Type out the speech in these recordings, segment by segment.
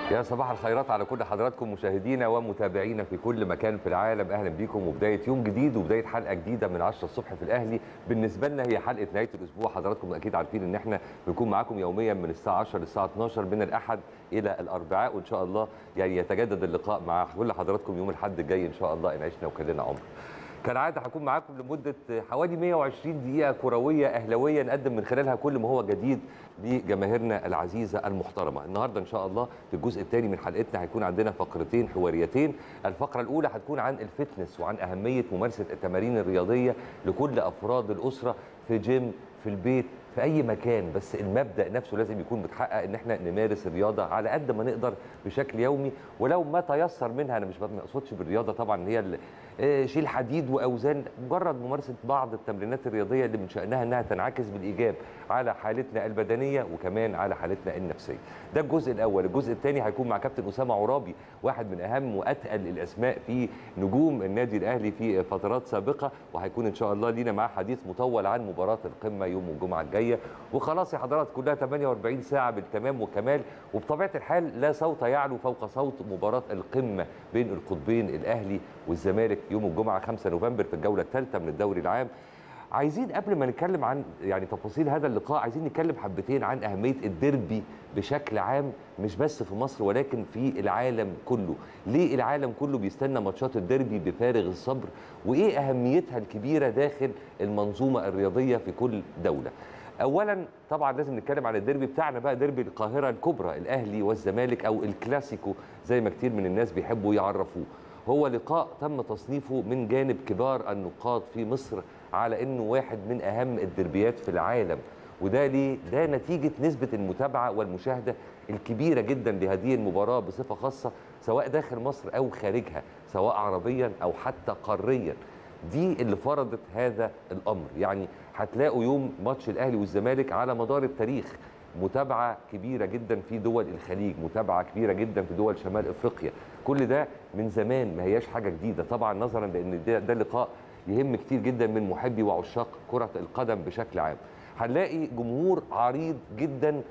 يا صباح الخيرات على كل حضراتكم مشاهدينا ومتابعينا في كل مكان في العالم اهلا بيكم وبدايه يوم جديد وبدايه حلقه جديده من 10 الصبح في الاهلي بالنسبه لنا هي حلقه نهايه الاسبوع حضراتكم اكيد عارفين ان احنا بنكون معاكم يوميا من الساعه 10 للساعه 12 من الاحد الى الاربعاء وان شاء الله يعني يتجدد اللقاء مع كل حضراتكم يوم الاحد الجاي ان شاء الله ان عشنا وكلنا عمر كالعاده هكون معاكم لمده حوالي 120 دقيقه كرويه اهلاويه نقدم من خلالها كل ما هو جديد لجماهيرنا العزيزه المحترمه النهارده ان شاء الله في الجزء الثاني من حلقتنا هيكون عندنا فقرتين حواريتين الفقره الاولى هتكون عن الفتنس وعن اهميه ممارسه التمارين الرياضيه لكل افراد الاسره في جيم في البيت في اي مكان بس المبدا نفسه لازم يكون متحقق ان احنا نمارس الرياضه على قد ما نقدر بشكل يومي ولو ما تيسر منها انا مش ما اقصدش بالرياضه طبعا هي شيل حديد واوزان مجرد ممارسه بعض التمرينات الرياضيه اللي من شانها انها تنعكس بالايجاب على حالتنا البدنيه وكمان على حالتنا النفسيه ده الجزء الاول الجزء الثاني هيكون مع كابتن اسامه عرابي واحد من اهم واتقل الاسماء في نجوم النادي الاهلي في فترات سابقه وهيكون ان شاء الله لينا معاه حديث مطول عن مباراه القمه يوم الجمعه الجايه وخلاص يا حضرات كلها 48 ساعه بالتمام والكمال وبطبيعه الحال لا صوت يعلو فوق صوت مباراه القمه بين القطبين الاهلي والزمالك يوم الجمعه 5 نوفمبر في الجوله الثالثه من الدوري العام عايزين قبل ما نتكلم عن يعني تفاصيل هذا اللقاء عايزين نتكلم حبتين عن اهميه الديربي بشكل عام مش بس في مصر ولكن في العالم كله ليه العالم كله بيستنى ماتشات الديربي بفارغ الصبر وايه اهميتها الكبيره داخل المنظومه الرياضيه في كل دوله اولا طبعا لازم نتكلم عن الديربي بتاعنا بقى ديربي القاهره الكبرى الاهلي والزمالك او الكلاسيكو زي ما كتير من الناس بيحبوا يعرفوه هو لقاء تم تصنيفه من جانب كبار النقاد في مصر على انه واحد من اهم الدربيات في العالم وده ليه؟ ده نتيجه نسبه المتابعه والمشاهده الكبيره جدا لهذه المباراه بصفه خاصه سواء داخل مصر او خارجها سواء عربيا او حتى قاريا دي اللي فرضت هذا الامر يعني هتلاقوا يوم ماتش الاهلي والزمالك على مدار التاريخ متابعه كبيره جدا في دول الخليج متابعه كبيره جدا في دول شمال افريقيا كل ده من زمان ما هياش حاجه جديده طبعا نظرا لان ده, ده لقاء يهم كتير جدا من محبي وعشاق كره القدم بشكل عام هنلاقي جمهور عريض جدا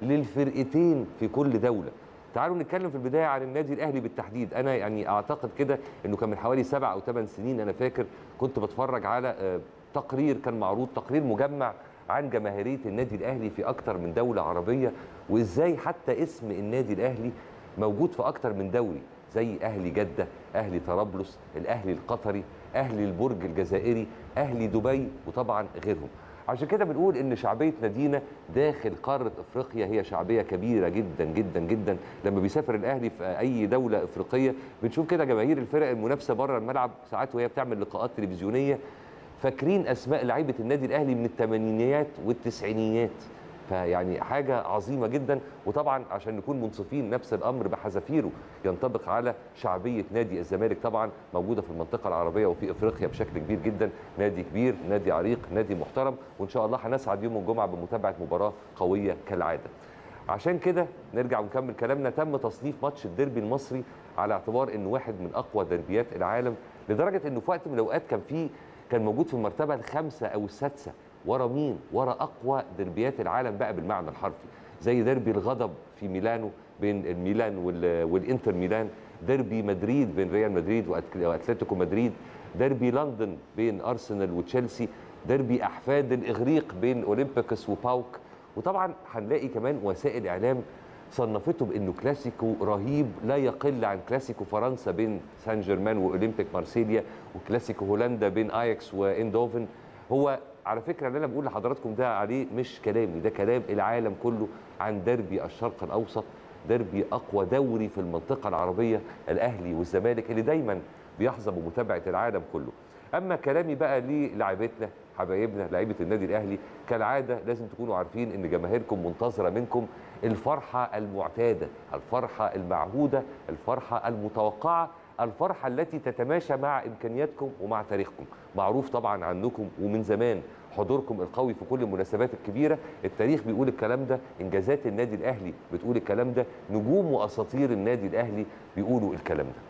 للفرقتين في كل دوله تعالوا نتكلم في البدايه عن النادي الاهلي بالتحديد انا يعني اعتقد كده انه كان من حوالي سبع او ثمان سنين انا فاكر كنت بتفرج على تقرير كان معروض تقرير مجمع عن جماهيريه النادي الاهلي في اكتر من دوله عربيه وازاي حتى اسم النادي الاهلي موجود في اكتر من دوري زي اهلي جده اهلي طرابلس الاهلي القطري اهلي البرج الجزائري اهلي دبي وطبعا غيرهم عشان كده بنقول ان شعبيه نادينا داخل قاره افريقيا هي شعبيه كبيره جدا جدا جدا لما بيسافر الاهلي في اي دوله افريقيه بنشوف كده جماهير الفرق المنافسه بره الملعب ساعات وهي بتعمل لقاءات تلفزيونيه فاكرين اسماء لعيبه النادي الاهلي من الثمانينيات والتسعينيات فيعني حاجه عظيمه جدا وطبعا عشان نكون منصفين نفس الامر بحذافيره ينطبق على شعبيه نادي الزمالك طبعا موجوده في المنطقه العربيه وفي افريقيا بشكل كبير جدا نادي كبير نادي عريق نادي محترم وان شاء الله هنسعد يوم الجمعه بمتابعه مباراه قويه كالعاده عشان كده نرجع ونكمل كلامنا تم تصنيف ماتش الديربي المصري على اعتبار انه واحد من اقوى دربيات العالم لدرجه انه في وقت من الاوقات كان في كان موجود في المرتبه الخامسه او السادسه ورا مين؟ ورا اقوى دربيات العالم بقى بالمعنى الحرفي زي ديربي الغضب في ميلانو بين الميلان والانتر ميلان ديربي مدريد بين ريال مدريد واتلتيكو مدريد ديربي لندن بين ارسنال وتشيلسي ديربي احفاد الاغريق بين اولمبيكس وباوك وطبعا هنلاقي كمان وسائل اعلام صنفته بانه كلاسيكو رهيب لا يقل عن كلاسيكو فرنسا بين سان جيرمان واولمبيك مارسيليا وكلاسيكو هولندا بين اياكس واندوفن هو على فكره اللي انا بقول لحضراتكم ده عليه مش كلامي ده كلام العالم كله عن ديربي الشرق الاوسط ديربي اقوى دوري في المنطقه العربيه الاهلي والزمالك اللي دايما بيحظى بمتابعه العالم كله اما كلامي بقى للاعيبتنا حبايبنا لعيبه النادي الاهلي كالعاده لازم تكونوا عارفين ان جماهيركم منتظره منكم الفرحه المعتاده الفرحه المعهوده الفرحه المتوقعه الفرحة التي تتماشى مع إمكانياتكم ومع تاريخكم معروف طبعا عنكم ومن زمان حضوركم القوي في كل المناسبات الكبيرة التاريخ بيقول الكلام ده إنجازات النادي الأهلي بتقول الكلام ده نجوم وأساطير النادي الأهلي بيقولوا الكلام ده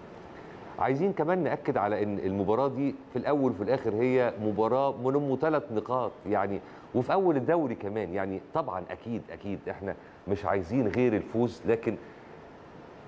عايزين كمان ناكد على ان المباراه دي في الاول وفي الاخر هي مباراه من ثلاث نقاط يعني وفي اول الدوري كمان يعني طبعا اكيد اكيد احنا مش عايزين غير الفوز لكن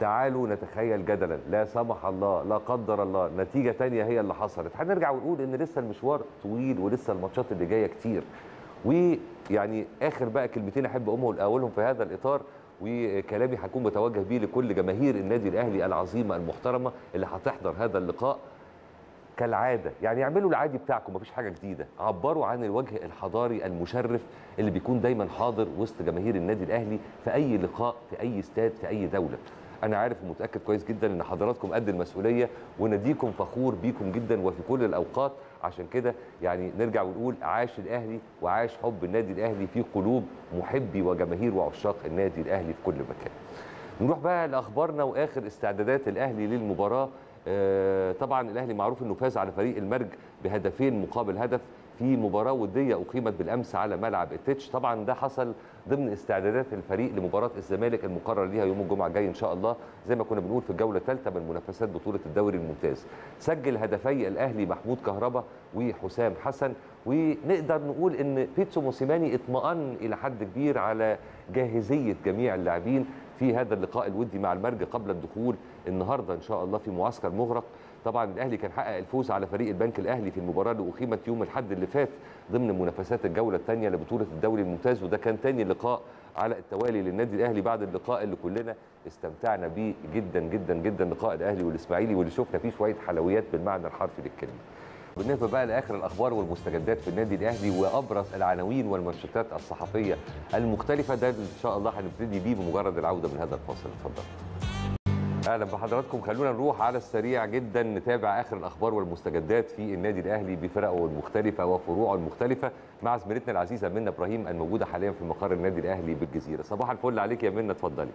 تعالوا نتخيل جدلا لا سمح الله لا قدر الله نتيجه تانية هي اللي حصلت هنرجع ونقول ان لسه المشوار طويل ولسه الماتشات اللي جايه كتير ويعني اخر بقى كلمتين احب اقومهم اقولهم في هذا الاطار وكلامي هيكون متوجه بيه لكل جماهير النادي الاهلي العظيمه المحترمه اللي هتحضر هذا اللقاء كالعاده يعني اعملوا العادي بتاعكم مفيش حاجه جديده عبروا عن الوجه الحضاري المشرف اللي بيكون دايما حاضر وسط جماهير النادي الاهلي في اي لقاء في اي استاد في اي دوله انا عارف ومتاكد كويس جدا ان حضراتكم قد المسؤوليه وناديكم فخور بيكم جدا وفي كل الاوقات عشان كده يعني نرجع ونقول عاش الاهلي وعاش حب النادي الاهلي في قلوب محبي وجماهير وعشاق النادي الاهلي في كل مكان نروح بقى لاخبارنا واخر استعدادات الاهلي للمباراه آه، طبعا الاهلي معروف انه فاز على فريق المرج بهدفين مقابل هدف في مباراه وديه اقيمت بالامس على ملعب التتش طبعا ده حصل ضمن استعدادات الفريق لمباراه الزمالك المقرر ليها يوم الجمعه الجاي ان شاء الله زي ما كنا بنقول في الجوله الثالثه من منافسات بطوله الدوري الممتاز سجل هدفي الاهلي محمود كهربا وحسام حسن ونقدر نقول ان بيتسو موسيماني اطمأن الى حد كبير على جاهزيه جميع اللاعبين في هذا اللقاء الودي مع المرج قبل الدخول النهارده ان شاء الله في معسكر مغرق طبعا الاهلي كان حقق الفوز على فريق البنك الاهلي في المباراه اللي اقيمت يوم الاحد اللي فات ضمن منافسات الجوله الثانيه لبطوله الدوري الممتاز وده كان ثاني لقاء على التوالي للنادي الاهلي بعد اللقاء اللي كلنا استمتعنا بيه جدا جدا جدا لقاء الاهلي والاسماعيلي واللي شفنا فيه شويه حلويات بالمعنى الحرفي للكلمه بالنسبه بقى لاخر الاخبار والمستجدات في النادي الاهلي وابرز العناوين والمنشطات الصحفيه المختلفه ده ان شاء الله هنبتدي بيه بمجرد العوده من هذا الفاصل اتفضل اهلا بحضراتكم خلونا نروح على السريع جدا نتابع اخر الاخبار والمستجدات في النادي الاهلي بفرقه المختلفه وفروعه المختلفه مع زميلتنا العزيزه منى ابراهيم الموجوده حاليا في مقر النادي الاهلي بالجزيره صباح الفل عليك يا منى اتفضلي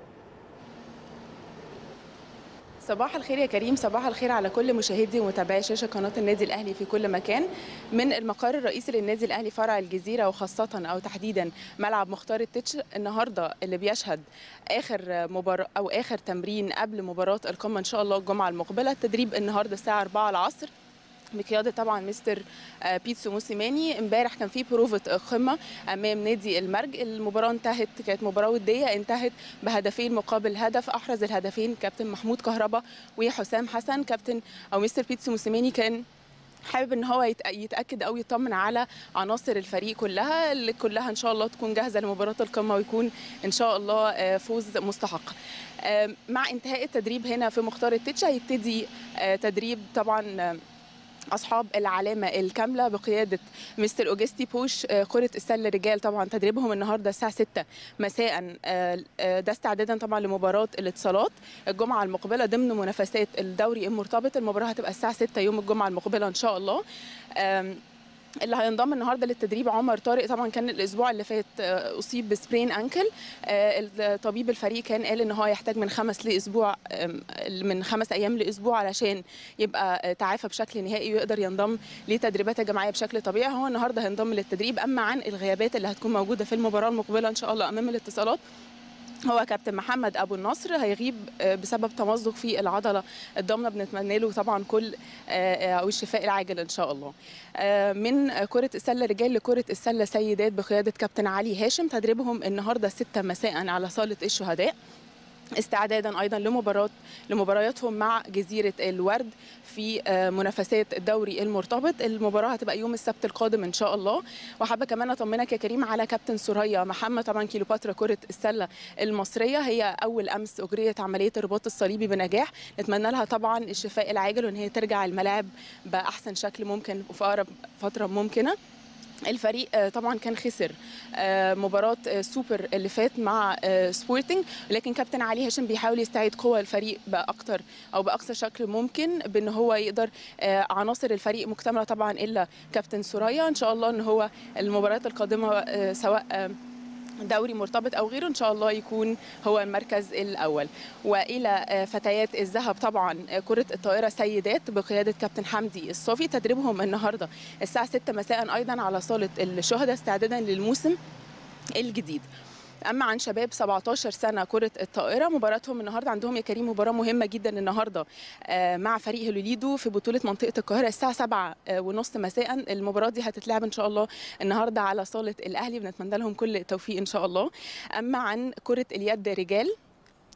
صباح الخير يا كريم صباح الخير على كل مشاهدي ومتابعي شاشه قناه النادي الاهلي في كل مكان من المقر الرئيسي للنادي الاهلي فرع الجزيره وخاصه او تحديدا ملعب مختار التتش النهارده اللي بيشهد اخر مباراه او اخر تمرين قبل مباراه القمه ان شاء الله الجمعه المقبله التدريب النهارده الساعه 4 العصر بقياده طبعا مستر بيتسو موسيماني امبارح كان في بروفه قمه امام نادي المرج المباراه انتهت كانت مباراه وديه انتهت بهدفين مقابل هدف احرز الهدفين كابتن محمود كهربا وحسام حسن كابتن او مستر بيتسو موسيماني كان حابب ان هو يتاكد او يطمن على عناصر الفريق كلها اللي كلها ان شاء الله تكون جاهزه لمباراه القمه ويكون ان شاء الله فوز مستحق مع انتهاء التدريب هنا في مختار التتش هيبتدي تدريب طبعا اصحاب العلامه الكامله بقياده مستر اوجستي بوش كره السله رجال طبعا تدريبهم النهارده الساعه 6 مساء ده استعدادا طبعا لمباراه الاتصالات الجمعه المقبله ضمن منافسات الدوري المرتبط المباراه هتبقى الساعه 6 يوم الجمعه المقبله ان شاء الله اللي هينضم النهارده للتدريب عمر طارق طبعا كان الاسبوع اللي فات اصيب بسبرين انكل طبيب الفريق كان قال ان هو يحتاج من خمس لاسبوع من خمس ايام لاسبوع علشان يبقى تعافى بشكل نهائي ويقدر ينضم لتدريبات الجماعيه بشكل طبيعي هو النهارده هينضم للتدريب اما عن الغيابات اللي هتكون موجوده في المباراه المقبله ان شاء الله امام الاتصالات هو كابتن محمد ابو النصر هيغيب بسبب تمزق في العضله الضامنه بنتمنى له طبعا كل او الشفاء العاجل ان شاء الله من كره السله رجال لكره السله سيدات بقياده كابتن علي هاشم تدريبهم النهارده 6 مساء على صاله الشهداء استعدادا ايضا لمباراه لمبارياتهم مع جزيره الورد في منافسات الدوري المرتبط المباراه هتبقى يوم السبت القادم ان شاء الله وحابه كمان اطمنك يا كريم على كابتن سوريا محمد طبعا كيلوباترا كره السله المصريه هي اول امس اجريت عمليه الرباط الصليبي بنجاح نتمنى لها طبعا الشفاء العاجل وان هي ترجع الملاعب باحسن شكل ممكن وفي اقرب فتره ممكنه الفريق طبعا كان خسر مباراة سوبر اللي فات مع سبورتنج لكن كابتن علي هاشم بيحاول يستعيد قوى الفريق بأكتر أو بأقصى شكل ممكن بأن هو يقدر عناصر الفريق مكتملة طبعا إلا كابتن سوريا إن شاء الله أن هو المباريات القادمة سواء دوري مرتبط او غيره ان شاء الله يكون هو المركز الاول والى فتيات الذهب طبعا كره الطائره سيدات بقياده كابتن حمدي الصافي تدريبهم النهارده الساعه 6 مساء ايضا على صاله الشهداء استعدادا للموسم الجديد اما عن شباب 17 سنه كره الطائره مباراتهم النهارده عندهم يا كريم مباراه مهمه جدا النهارده مع فريق هلوليدو في بطوله منطقه القاهره الساعه 7 ونص مساء المباراه دي هتتلعب ان شاء الله النهارده على صاله الاهلي بنتمنى لهم كل التوفيق ان شاء الله اما عن كره اليد رجال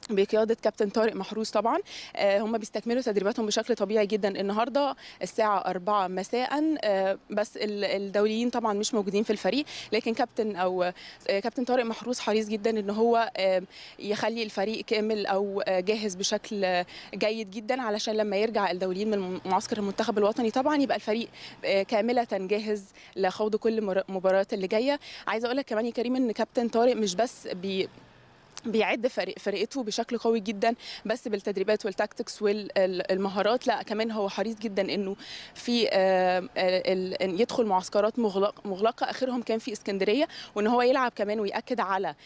بقياده كابتن طارق محروس طبعا آه، هم بيستكملوا تدريباتهم بشكل طبيعي جدا النهارده الساعه 4 مساء آه، بس ال- الدوليين طبعا مش موجودين في الفريق لكن كابتن او آه، كابتن طارق محروس حريص جدا ان هو آه، يخلي الفريق كامل او آه، جاهز بشكل آه، جيد جدا علشان لما يرجع الدوليين من معسكر المنتخب الوطني طبعا يبقى الفريق آه، كامله جاهز لخوض كل مر- المباريات اللي جايه عايزه اقول لك كمان يا كريم ان كابتن طارق مش بس بي بيعد فريق فرقته بشكل قوي جدا بس بالتدريبات والتاكتكس والمهارات لا كمان هو حريص جدا انه في آه، آه، ال- إن يدخل معسكرات مغلق مغلقه اخرهم كان في اسكندريه وان هو يلعب كمان وياكد على آه،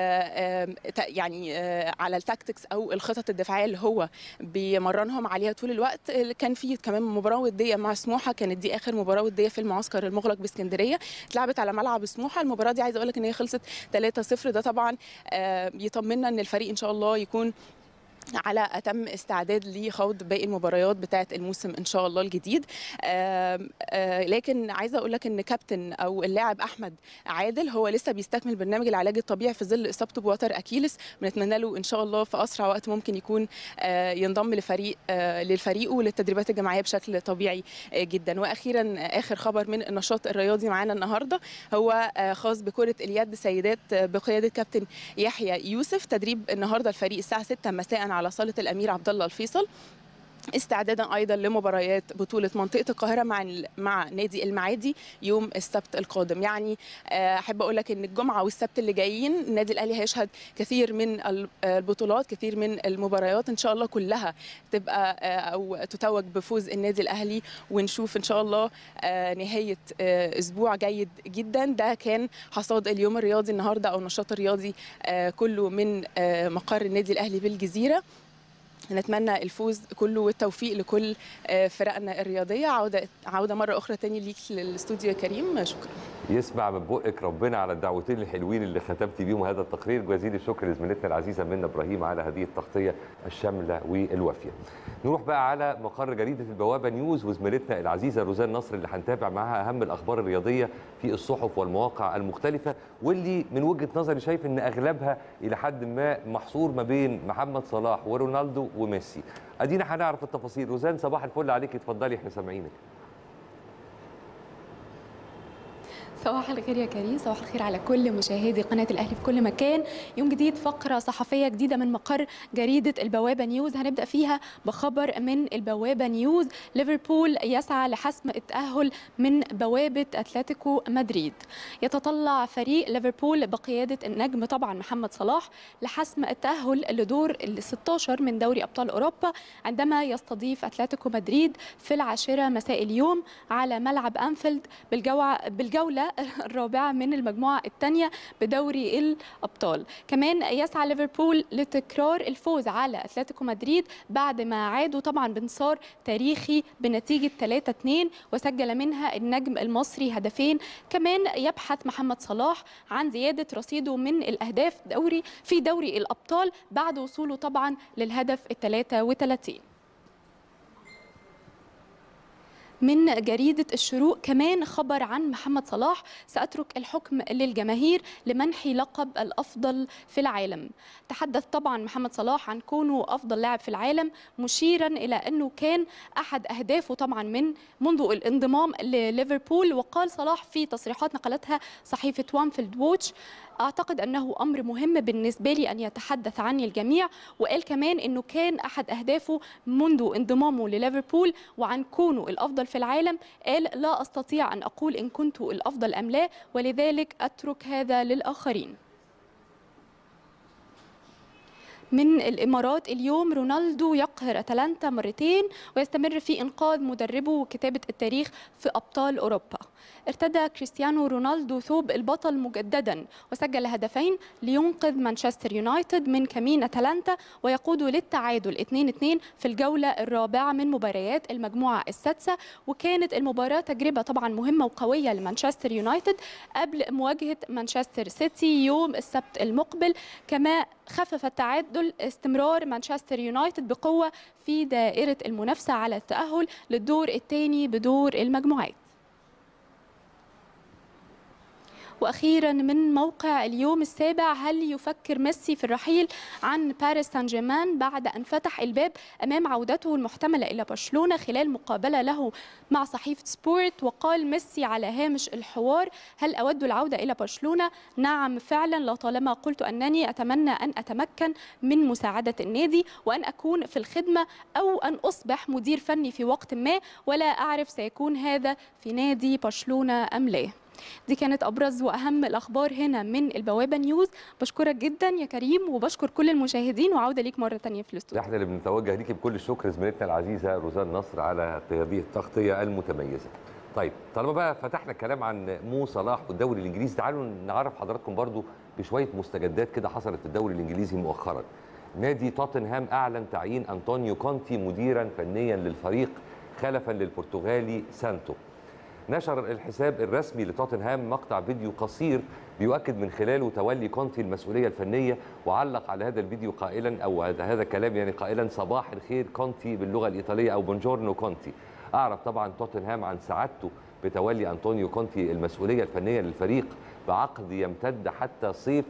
آه، تا- يعني آه، على التاكتكس او الخطط الدفاعيه اللي هو بيمرنهم عليها طول الوقت آه، كان في كمان مباراه وديه مع سموحه كانت دي اخر مباراه وديه في المعسكر المغلق باسكندريه اتلعبت على ملعب سموحه المباراه دي عايزه اقول لك ان هي خلصت 3-0 ده طبعا آه، يطمنا ان الفريق ان شاء الله يكون على اتم استعداد لخوض باقي المباريات بتاعه الموسم ان شاء الله الجديد آم، آه، لكن عايزه اقول لك ان كابتن او اللاعب احمد عادل هو لسه بيستكمل برنامج العلاج الطبيعي في ظل اصابته بوتر اكيلس بنتمنى له ان شاء الله في اسرع وقت ممكن يكون آه، ينضم لفريق آه، للفريق وللتدريبات الجماعيه بشكل طبيعي آه، جدا واخيرا اخر خبر من النشاط الرياضي معانا النهارده هو آه، خاص بكره اليد سيدات آه، بقياده كابتن يحيى يوسف تدريب النهارده الفريق الساعه 6 مساء على صاله الامير عبد الله الفيصل استعدادا ايضا لمباريات بطوله منطقه القاهره مع مع نادي المعادي يوم السبت القادم يعني آه، احب اقول لك ان الجمعه والسبت اللي جايين النادي الاهلي هيشهد كثير من ال- آه، البطولات كثير من المباريات ان شاء الله كلها تبقى آه، او تتوج بفوز النادي الاهلي ونشوف ان شاء الله آه، نهايه آه، اسبوع جيد جدا ده كان حصاد اليوم الرياضي النهارده او النشاط الرياضي آه، كله من آه، مقر النادي الاهلي بالجزيره نتمنى الفوز كله والتوفيق لكل آه، فرقنا الرياضيه عوده عوده مره اخرى تاني ليك للاستوديو يا كريم شكرا يسمع من بقك ربنا على الدعوتين الحلوين اللي ختمت بيهم هذا التقرير جزيل الشكر لزميلتنا العزيزه منى ابراهيم على هذه التغطيه الشامله والوافيه. نروح بقى على مقر جريده البوابه نيوز وزميلتنا العزيزه روزان نصر اللي هنتابع معاها اهم الاخبار الرياضيه في الصحف والمواقع المختلفه واللي من وجهه نظري شايف ان اغلبها الى حد ما محصور ما بين محمد صلاح ورونالدو وميسي. ادينا هنعرف التفاصيل روزان صباح الفل عليك اتفضلي احنا سامعينك. صباح الخير يا كريم صباح الخير على كل مشاهدي قناة الأهلي في كل مكان يوم جديد فقرة صحفية جديدة من مقر جريدة البوابة نيوز هنبدأ فيها بخبر من البوابة نيوز ليفربول يسعى لحسم التأهل من بوابة أتلتيكو مدريد يتطلع فريق ليفربول بقيادة النجم طبعا محمد صلاح لحسم التأهل لدور ال 16 من دوري أبطال أوروبا عندما يستضيف أتلتيكو مدريد في العاشرة مساء اليوم على ملعب أنفيلد بالجوع بالجولة الرابعة من المجموعة الثانية بدوري الأبطال كمان يسعى ليفربول لتكرار الفوز على أتلتيكو مدريد بعد ما عادوا طبعا بانتصار تاريخي بنتيجة 3-2 وسجل منها النجم المصري هدفين كمان يبحث محمد صلاح عن زيادة رصيده من الأهداف دوري في دوري الأبطال بعد وصوله طبعا للهدف ال 33 من جريدة الشروق كمان خبر عن محمد صلاح سأترك الحكم للجماهير لمنح لقب الأفضل في العالم تحدث طبعا محمد صلاح عن كونه أفضل لاعب في العالم مشيرا إلى أنه كان أحد أهدافه طبعا من منذ الانضمام لليفربول وقال صلاح في تصريحات نقلتها صحيفة وانفيلد ووتش أعتقد أنه أمر مهم بالنسبة لي أن يتحدث عني الجميع وقال كمان أنه كان أحد أهدافه منذ انضمامه لليفربول وعن كونه الأفضل في العالم قال لا أستطيع أن أقول إن كنت الأفضل أم لا ولذلك أترك هذا للآخرين من الامارات اليوم رونالدو يقهر اتلانتا مرتين ويستمر في انقاذ مدربه وكتابه التاريخ في ابطال اوروبا. ارتدى كريستيانو رونالدو ثوب البطل مجددا وسجل هدفين لينقذ مانشستر يونايتد من كمين اتلانتا ويقود للتعادل 2-2 في الجوله الرابعه من مباريات المجموعه السادسه وكانت المباراه تجربه طبعا مهمه وقويه لمانشستر يونايتد قبل مواجهه مانشستر سيتي يوم السبت المقبل كما خفف التعادل استمرار مانشستر يونايتد بقوة في دائرة المنافسة على التأهل للدور الثاني بدور المجموعات واخيرا من موقع اليوم السابع هل يفكر ميسي في الرحيل عن باريس سان جيرمان بعد ان فتح الباب امام عودته المحتمله الى برشلونه خلال مقابله له مع صحيفه سبورت وقال ميسي على هامش الحوار هل اود العوده الى برشلونه نعم فعلا لطالما قلت انني اتمنى ان اتمكن من مساعده النادي وان اكون في الخدمه او ان اصبح مدير فني في وقت ما ولا اعرف سيكون هذا في نادي برشلونه ام لا دي كانت ابرز واهم الاخبار هنا من البوابه نيوز بشكرك جدا يا كريم وبشكر كل المشاهدين وعوده ليك مره تانية في الاستوديو احنا اللي بنتوجه ليكي بكل الشكر زميلتنا العزيزه روزان نصر على هذه التغطيه المتميزه. طيب طالما بقى فتحنا الكلام عن مو صلاح والدوري الانجليزي تعالوا نعرف حضراتكم برضو بشويه مستجدات كده حصلت في الدوري الانجليزي مؤخرا. نادي توتنهام اعلن تعيين انطونيو كونتي مديرا فنيا للفريق خلفا للبرتغالي سانتو. نشر الحساب الرسمي لتوتنهام مقطع فيديو قصير بيؤكد من خلاله تولي كونتي المسؤوليه الفنيه وعلق على هذا الفيديو قائلا او هذا الكلام يعني قائلا صباح الخير كونتي باللغه الايطاليه او بونجورنو كونتي اعرب طبعا توتنهام عن سعادته بتولي انطونيو كونتي المسؤوليه الفنيه للفريق بعقد يمتد حتى صيف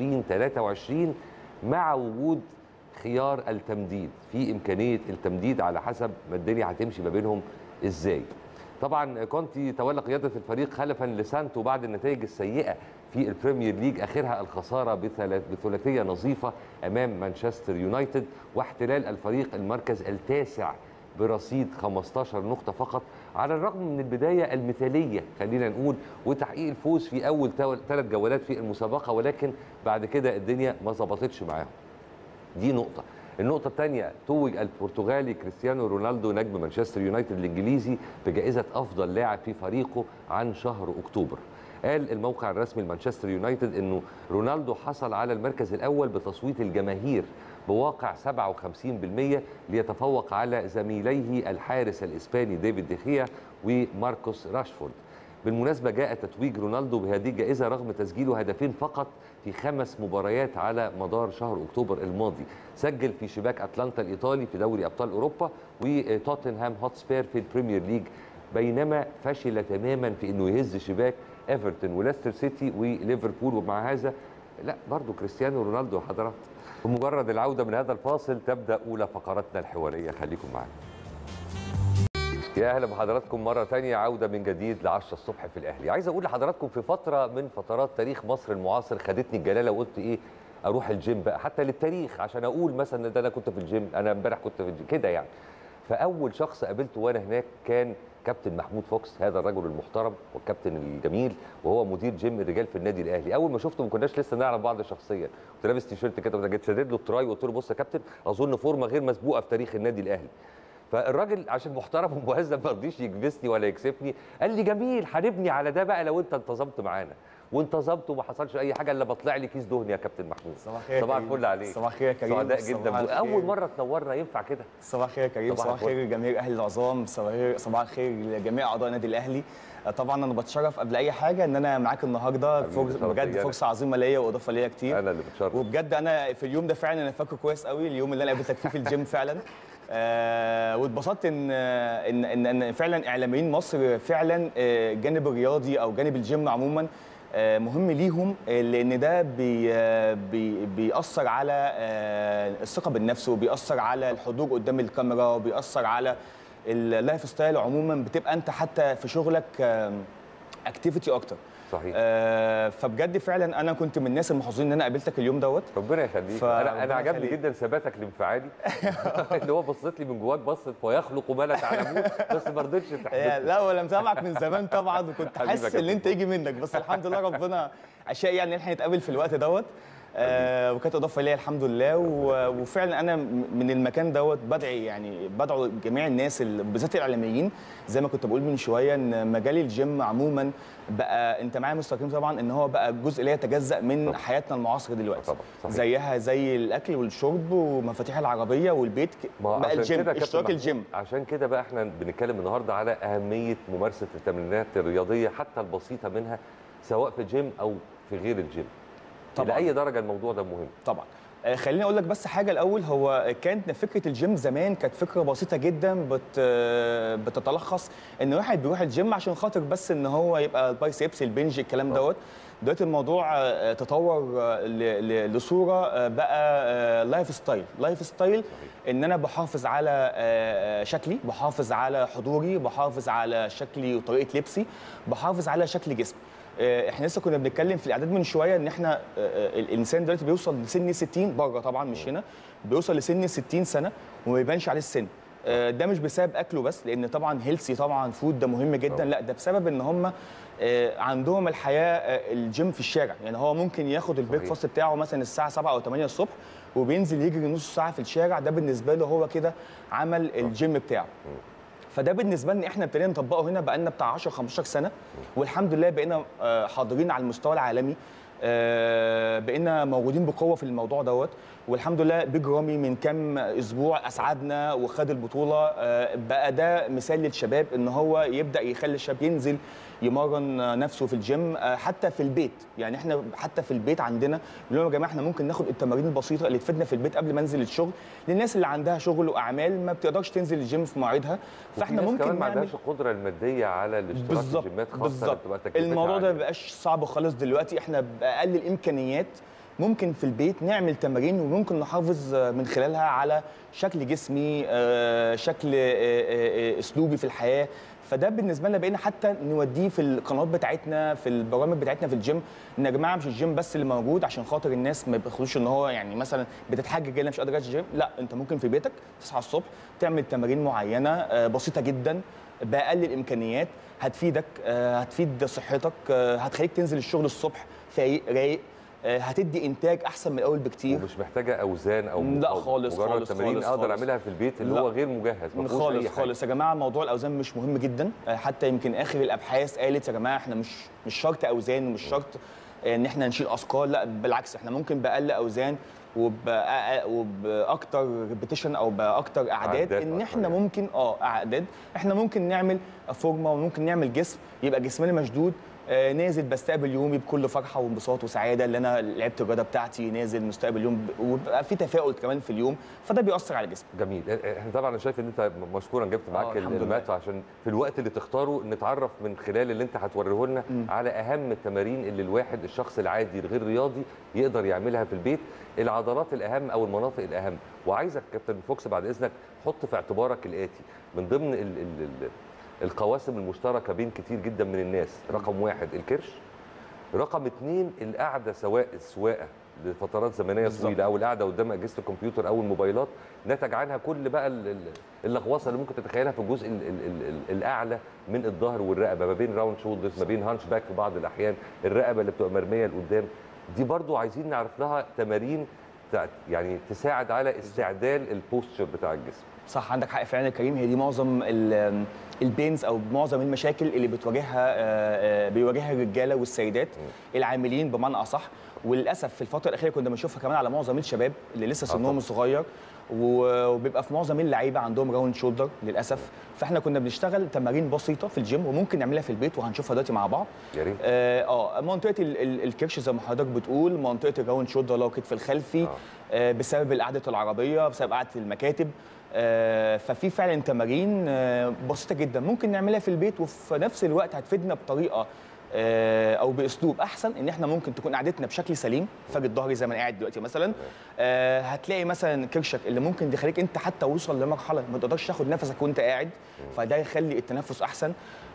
2023 مع وجود خيار التمديد في امكانيه التمديد على حسب ما الدنيا هتمشي ما بينهم ازاي طبعا كونتي تولى قياده الفريق خلفا لسانتو بعد النتائج السيئه في البريمير ليج اخرها الخساره بثلاثيه نظيفه امام مانشستر يونايتد واحتلال الفريق المركز التاسع برصيد 15 نقطه فقط على الرغم من البدايه المثاليه خلينا نقول وتحقيق الفوز في اول ثلاث جولات في المسابقه ولكن بعد كده الدنيا ما ظبطتش معاهم دي نقطه النقطة الثانية توج البرتغالي كريستيانو رونالدو نجم مانشستر يونايتد الإنجليزي بجائزة أفضل لاعب في فريقه عن شهر أكتوبر قال الموقع الرسمي لمانشستر يونايتد انه رونالدو حصل على المركز الاول بتصويت الجماهير بواقع 57% ليتفوق على زميليه الحارس الاسباني ديفيد ديخيا وماركوس راشفورد بالمناسبة جاء تتويج رونالدو بهذه الجائزة رغم تسجيله هدفين فقط في خمس مباريات على مدار شهر أكتوبر الماضي سجل في شباك أتلانتا الإيطالي في دوري أبطال أوروبا وتوتنهام هوتسبير في البريمير ليج بينما فشل تماما في أنه يهز شباك ايفرتون وليستر سيتي وليفربول ومع هذا لا برضو كريستيانو رونالدو حضرات بمجرد العودة من هذا الفاصل تبدأ أولى فقراتنا الحوارية خليكم معنا يا اهلا بحضراتكم مره تانية عوده من جديد ل 10 الصبح في الاهلي عايز اقول لحضراتكم في فتره من فترات تاريخ مصر المعاصر خدتني الجلاله وقلت ايه اروح الجيم بقى حتى للتاريخ عشان اقول مثلا ده انا كنت في الجيم انا امبارح كنت في الجيم كده يعني فاول شخص قابلته وانا هناك كان كابتن محمود فوكس هذا الرجل المحترم والكابتن الجميل وهو مدير جيم الرجال في النادي الاهلي اول ما شفته ما كناش لسه نعرف بعض شخصيا كنت لابس تيشيرت كده جيت شدد له التراي وقلت له بص يا كابتن اظن فورمه غير مسبوقه في تاريخ النادي الاهلي فالراجل عشان محترم ومهذب ما رضيش يكبسني ولا يكسفني قال لي جميل هنبني على ده بقى لو انت انتظمت معانا وانتظمت وما حصلش اي حاجه الا بطلع لي كيس دهن يا كابتن محمود صباح الخير صباح كريم. الفل عليك صباح الخير يا كريم سعداء صباح جدا الخير. اول مره تنورنا ينفع كده صباح الخير يا كريم صباح صباح الفل. الخير لجميع اهل العظام صباح الخير- صباح الخير لجميع اعضاء النادي الاهلي آه، طبعا انا بتشرف قبل اي حاجه ان انا معاك النهارده حبيبي، فرص- شرف بجد ليا. فرصه عظيمه ليا واضافه ليا كتير انا اللي بتشرف وبجد انا في اليوم ده فعلا انا فاكره كويس قوي اليوم اللي انا قابلتك فيه في الجيم فعلا آه واتبسطت ان ان ان, إن فعلا اعلاميين مصر فعلا آه، الجانب الرياضي او جانب الجيم عموما آه، مهم ليهم آه، لان ده بي آه، بي بيأثر على آه، الثقه بالنفس وبيأثر على الحضور قدام الكاميرا وبيأثر على اللايف ستايل عموما بتبقى انت حتى في شغلك اكتيفيتي اكتر صحيح آه، فبجد فعلا انا كنت من الناس المحظوظين ان انا قابلتك اليوم دوت ربنا يخليك فربنا انا انا عجبني يخليك. جدا ثباتك الانفعالي اللي هو بصيت لي من جواك بصت ويخلق ما لا تعلمون بس ما رضيتش آه، تحدث لا ولا متابعك من زمان طبعا وكنت حبيبي يا حاسس ان كابتن انت يجي منك بس الحمد لله ربنا اشياء يعني ان احنا نتقابل في الوقت دوت آه وكانت اضافه ليا الحمد لله و- وفعلا انا م- من المكان دوت بدعي يعني بدعو جميع الناس ال- بالذات الاعلاميين زي ما كنت بقول من شويه ان مجال الجيم عموما بقى انت معايا مستقيم طبعا ان هو بقى جزء لا يتجزا من طبعا. حياتنا المعاصره دلوقتي طبعا، صحيح. زيها زي الاكل والشرب ومفاتيح العربيه والبيت ما بقى عشان الجيم كده يا كابتن اشتراك محمود، الجيم عشان كده بقى احنا بنتكلم النهارده على اهميه ممارسه التمرينات الرياضيه حتى البسيطه منها سواء في الجيم او في غير الجيم طبعاً. لاي درجه الموضوع ده مهم طبعا آه، خليني اقول لك بس حاجه الاول هو كانت فكره الجيم زمان كانت فكره بسيطه جدا بت آه، بتتلخص ان واحد بيروح الجيم عشان خاطر بس ان هو يبقى البايسبس البنج الكلام دوت دلوقتي الموضوع آه، تطور آه، ل- ل- لصوره آه، بقى آه، لايف ستايل لايف ستايل ان انا بحافظ على آه، آه، شكلي بحافظ على حضوري بحافظ على شكلي وطريقه لبسي بحافظ على شكل جسمي آه، احنا لسه كنا بنتكلم في الاعداد من شويه ان احنا آه، آه، الانسان دلوقتي بيوصل لسن 60 بره طبعا مش هنا بيوصل لسن 60 سنه وما يبانش عليه السن آه، ده مش بسبب اكله بس لان طبعا هيلسي طبعا فود ده مهم جدا لا ده بسبب ان هم آه، عندهم الحياه آه، الجيم في الشارع يعني هو ممكن ياخد البريك صحيح. فاست بتاعه مثلا الساعه 7 او 8 الصبح وبينزل يجري نص ساعه في الشارع ده بالنسبه له هو كده عمل الجيم بتاعه فده بالنسبه لنا احنا ابتدينا نطبقه هنا بقالنا بتاع 10 15 سنه والحمد لله بقينا آه، حاضرين على المستوى العالمي آه، بقينا موجودين بقوه في الموضوع دوت والحمد لله بيج رامي من كام اسبوع اسعدنا وخد البطوله آه، بقى ده مثال للشباب ان هو يبدا يخلي الشاب ينزل يمرن نفسه في الجيم آه، حتى في البيت يعني احنا حتى في البيت عندنا بنقول لهم يا جماعه احنا ممكن ناخد التمارين البسيطه اللي تفيدنا في البيت قبل ما انزل الشغل للناس اللي عندها شغل واعمال ما بتقدرش تنزل الجيم في مواعيدها فاحنا وفي ناس كمان ممكن ما نعمل عندهاش القدره الماديه على الاشتراك في بالظبط جيمات خاصه بالظبط بتبقى تكلفتها الموضوع ده ما عالية. بقاش صعب خالص دلوقتي احنا باقل الامكانيات ممكن في البيت نعمل تمارين وممكن نحافظ آه، من خلالها على شكل جسمي آه، شكل آه، آه، آه، اسلوبي في الحياه فده بالنسبه لنا بقينا حتى نوديه في القنوات بتاعتنا في البرامج بتاعتنا في الجيم ان يا جماعه مش الجيم بس اللي موجود عشان خاطر الناس ما بياخدوش ان هو يعني مثلا بتتحجج انا مش قادر اجي الجيم لا انت ممكن في بيتك تصحى الصبح تعمل تمارين معينه آه، بسيطه جدا باقل الامكانيات هتفيدك آه، هتفيد صحتك آه، هتخليك تنزل الشغل الصبح فايق رايق آه، هتدي انتاج احسن من الاول بكتير ومش محتاجه اوزان او لا أو خالص، مجرد خالص، تمارين خالص، اقدر خالص. اعملها في البيت اللي لا. هو غير مجهز ما فيهوش خالص أي حاجة. خالص يا جماعه موضوع الاوزان مش مهم جدا آه، حتى يمكن اخر الابحاث قالت يا جماعه احنا مش مش شرط اوزان ومش شرط آه، ان احنا نشيل اثقال لا بالعكس احنا ممكن باقل اوزان وبأ- وباكتر ريبيتيشن او باكتر اعداد أعداد ان أكتر احنا يعني. ممكن اه اعداد احنا ممكن نعمل فورمه وممكن نعمل جسم يبقى جسمنا مشدود آه، نازل بستقبل يومي بكل فرحه وانبساط وسعاده اللي انا لعبت الرياضه بتاعتي نازل مستقبل يوم ب- وبقى في تفاؤل كمان في اليوم فده بيأثر على الجسم جميل احنا طبعا انا شايف ان انت مشكورا جبت معاك الحمد لله. المات عشان في الوقت اللي تختاره نتعرف من خلال اللي انت هتوريه لنا على اهم التمارين اللي الواحد الشخص العادي الغير رياضي يقدر يعملها في البيت العضلات الاهم او المناطق الاهم وعايزك كابتن فوكس بعد اذنك حط في اعتبارك الاتي من ضمن ال ال ال القواسم المشتركه بين كتير جدا من الناس رقم واحد الكرش رقم اثنين القعده سواء السواقه لفترات زمنيه بالظبط. طويله او القعده قدام اجهزه الكمبيوتر او الموبايلات نتج عنها كل بقى ال- ال- اللغوصه اللي ممكن تتخيلها في الجزء ال ال ال ال الاعلى من الظهر والرقبه ما بين راوند شولدرز ما بين هانش باك في بعض الاحيان الرقبه اللي بتبقى مرميه لقدام دي برضو عايزين نعرف لها تمارين تع- يعني تساعد على استعدال البوستشر بتاع الجسم صح عندك حق فعلا يا كريم هي دي معظم ال- البينز او معظم المشاكل اللي بتواجهها آه، آه، بيواجهها الرجاله والسيدات العاملين بمعنى اصح وللاسف في الفتره الاخيره كنا بنشوفها كمان على معظم الشباب اللي لسه طبعاً. سنهم صغير و- وبيبقى في معظم اللعيبه عندهم راوند شولدر للاسف فاحنا كنا بنشتغل تمارين بسيطه في الجيم وممكن نعملها في البيت وهنشوفها دلوقتي مع بعض يا ريت اه آه، منطقه ال- ال- الكرش زي ما حضرتك بتقول منطقه الراوند شولدر اللي هو الكتف الخلفي آه. آه. بسبب قعده العربيه بسبب قعده المكاتب آه، ففي فعلا تمارين آه، بسيطه جدا ممكن نعملها في البيت وفي نفس الوقت هتفيدنا بطريقه آه، او باسلوب احسن ان احنا ممكن تكون قعدتنا بشكل سليم فاجد ظهري زي ما انا قاعد دلوقتي مثلا آه، هتلاقي مثلا كرشك اللي ممكن يخليك انت حتى وصل لمرحله ما تقدرش تاخد نفسك وانت قاعد فده يخلي التنفس احسن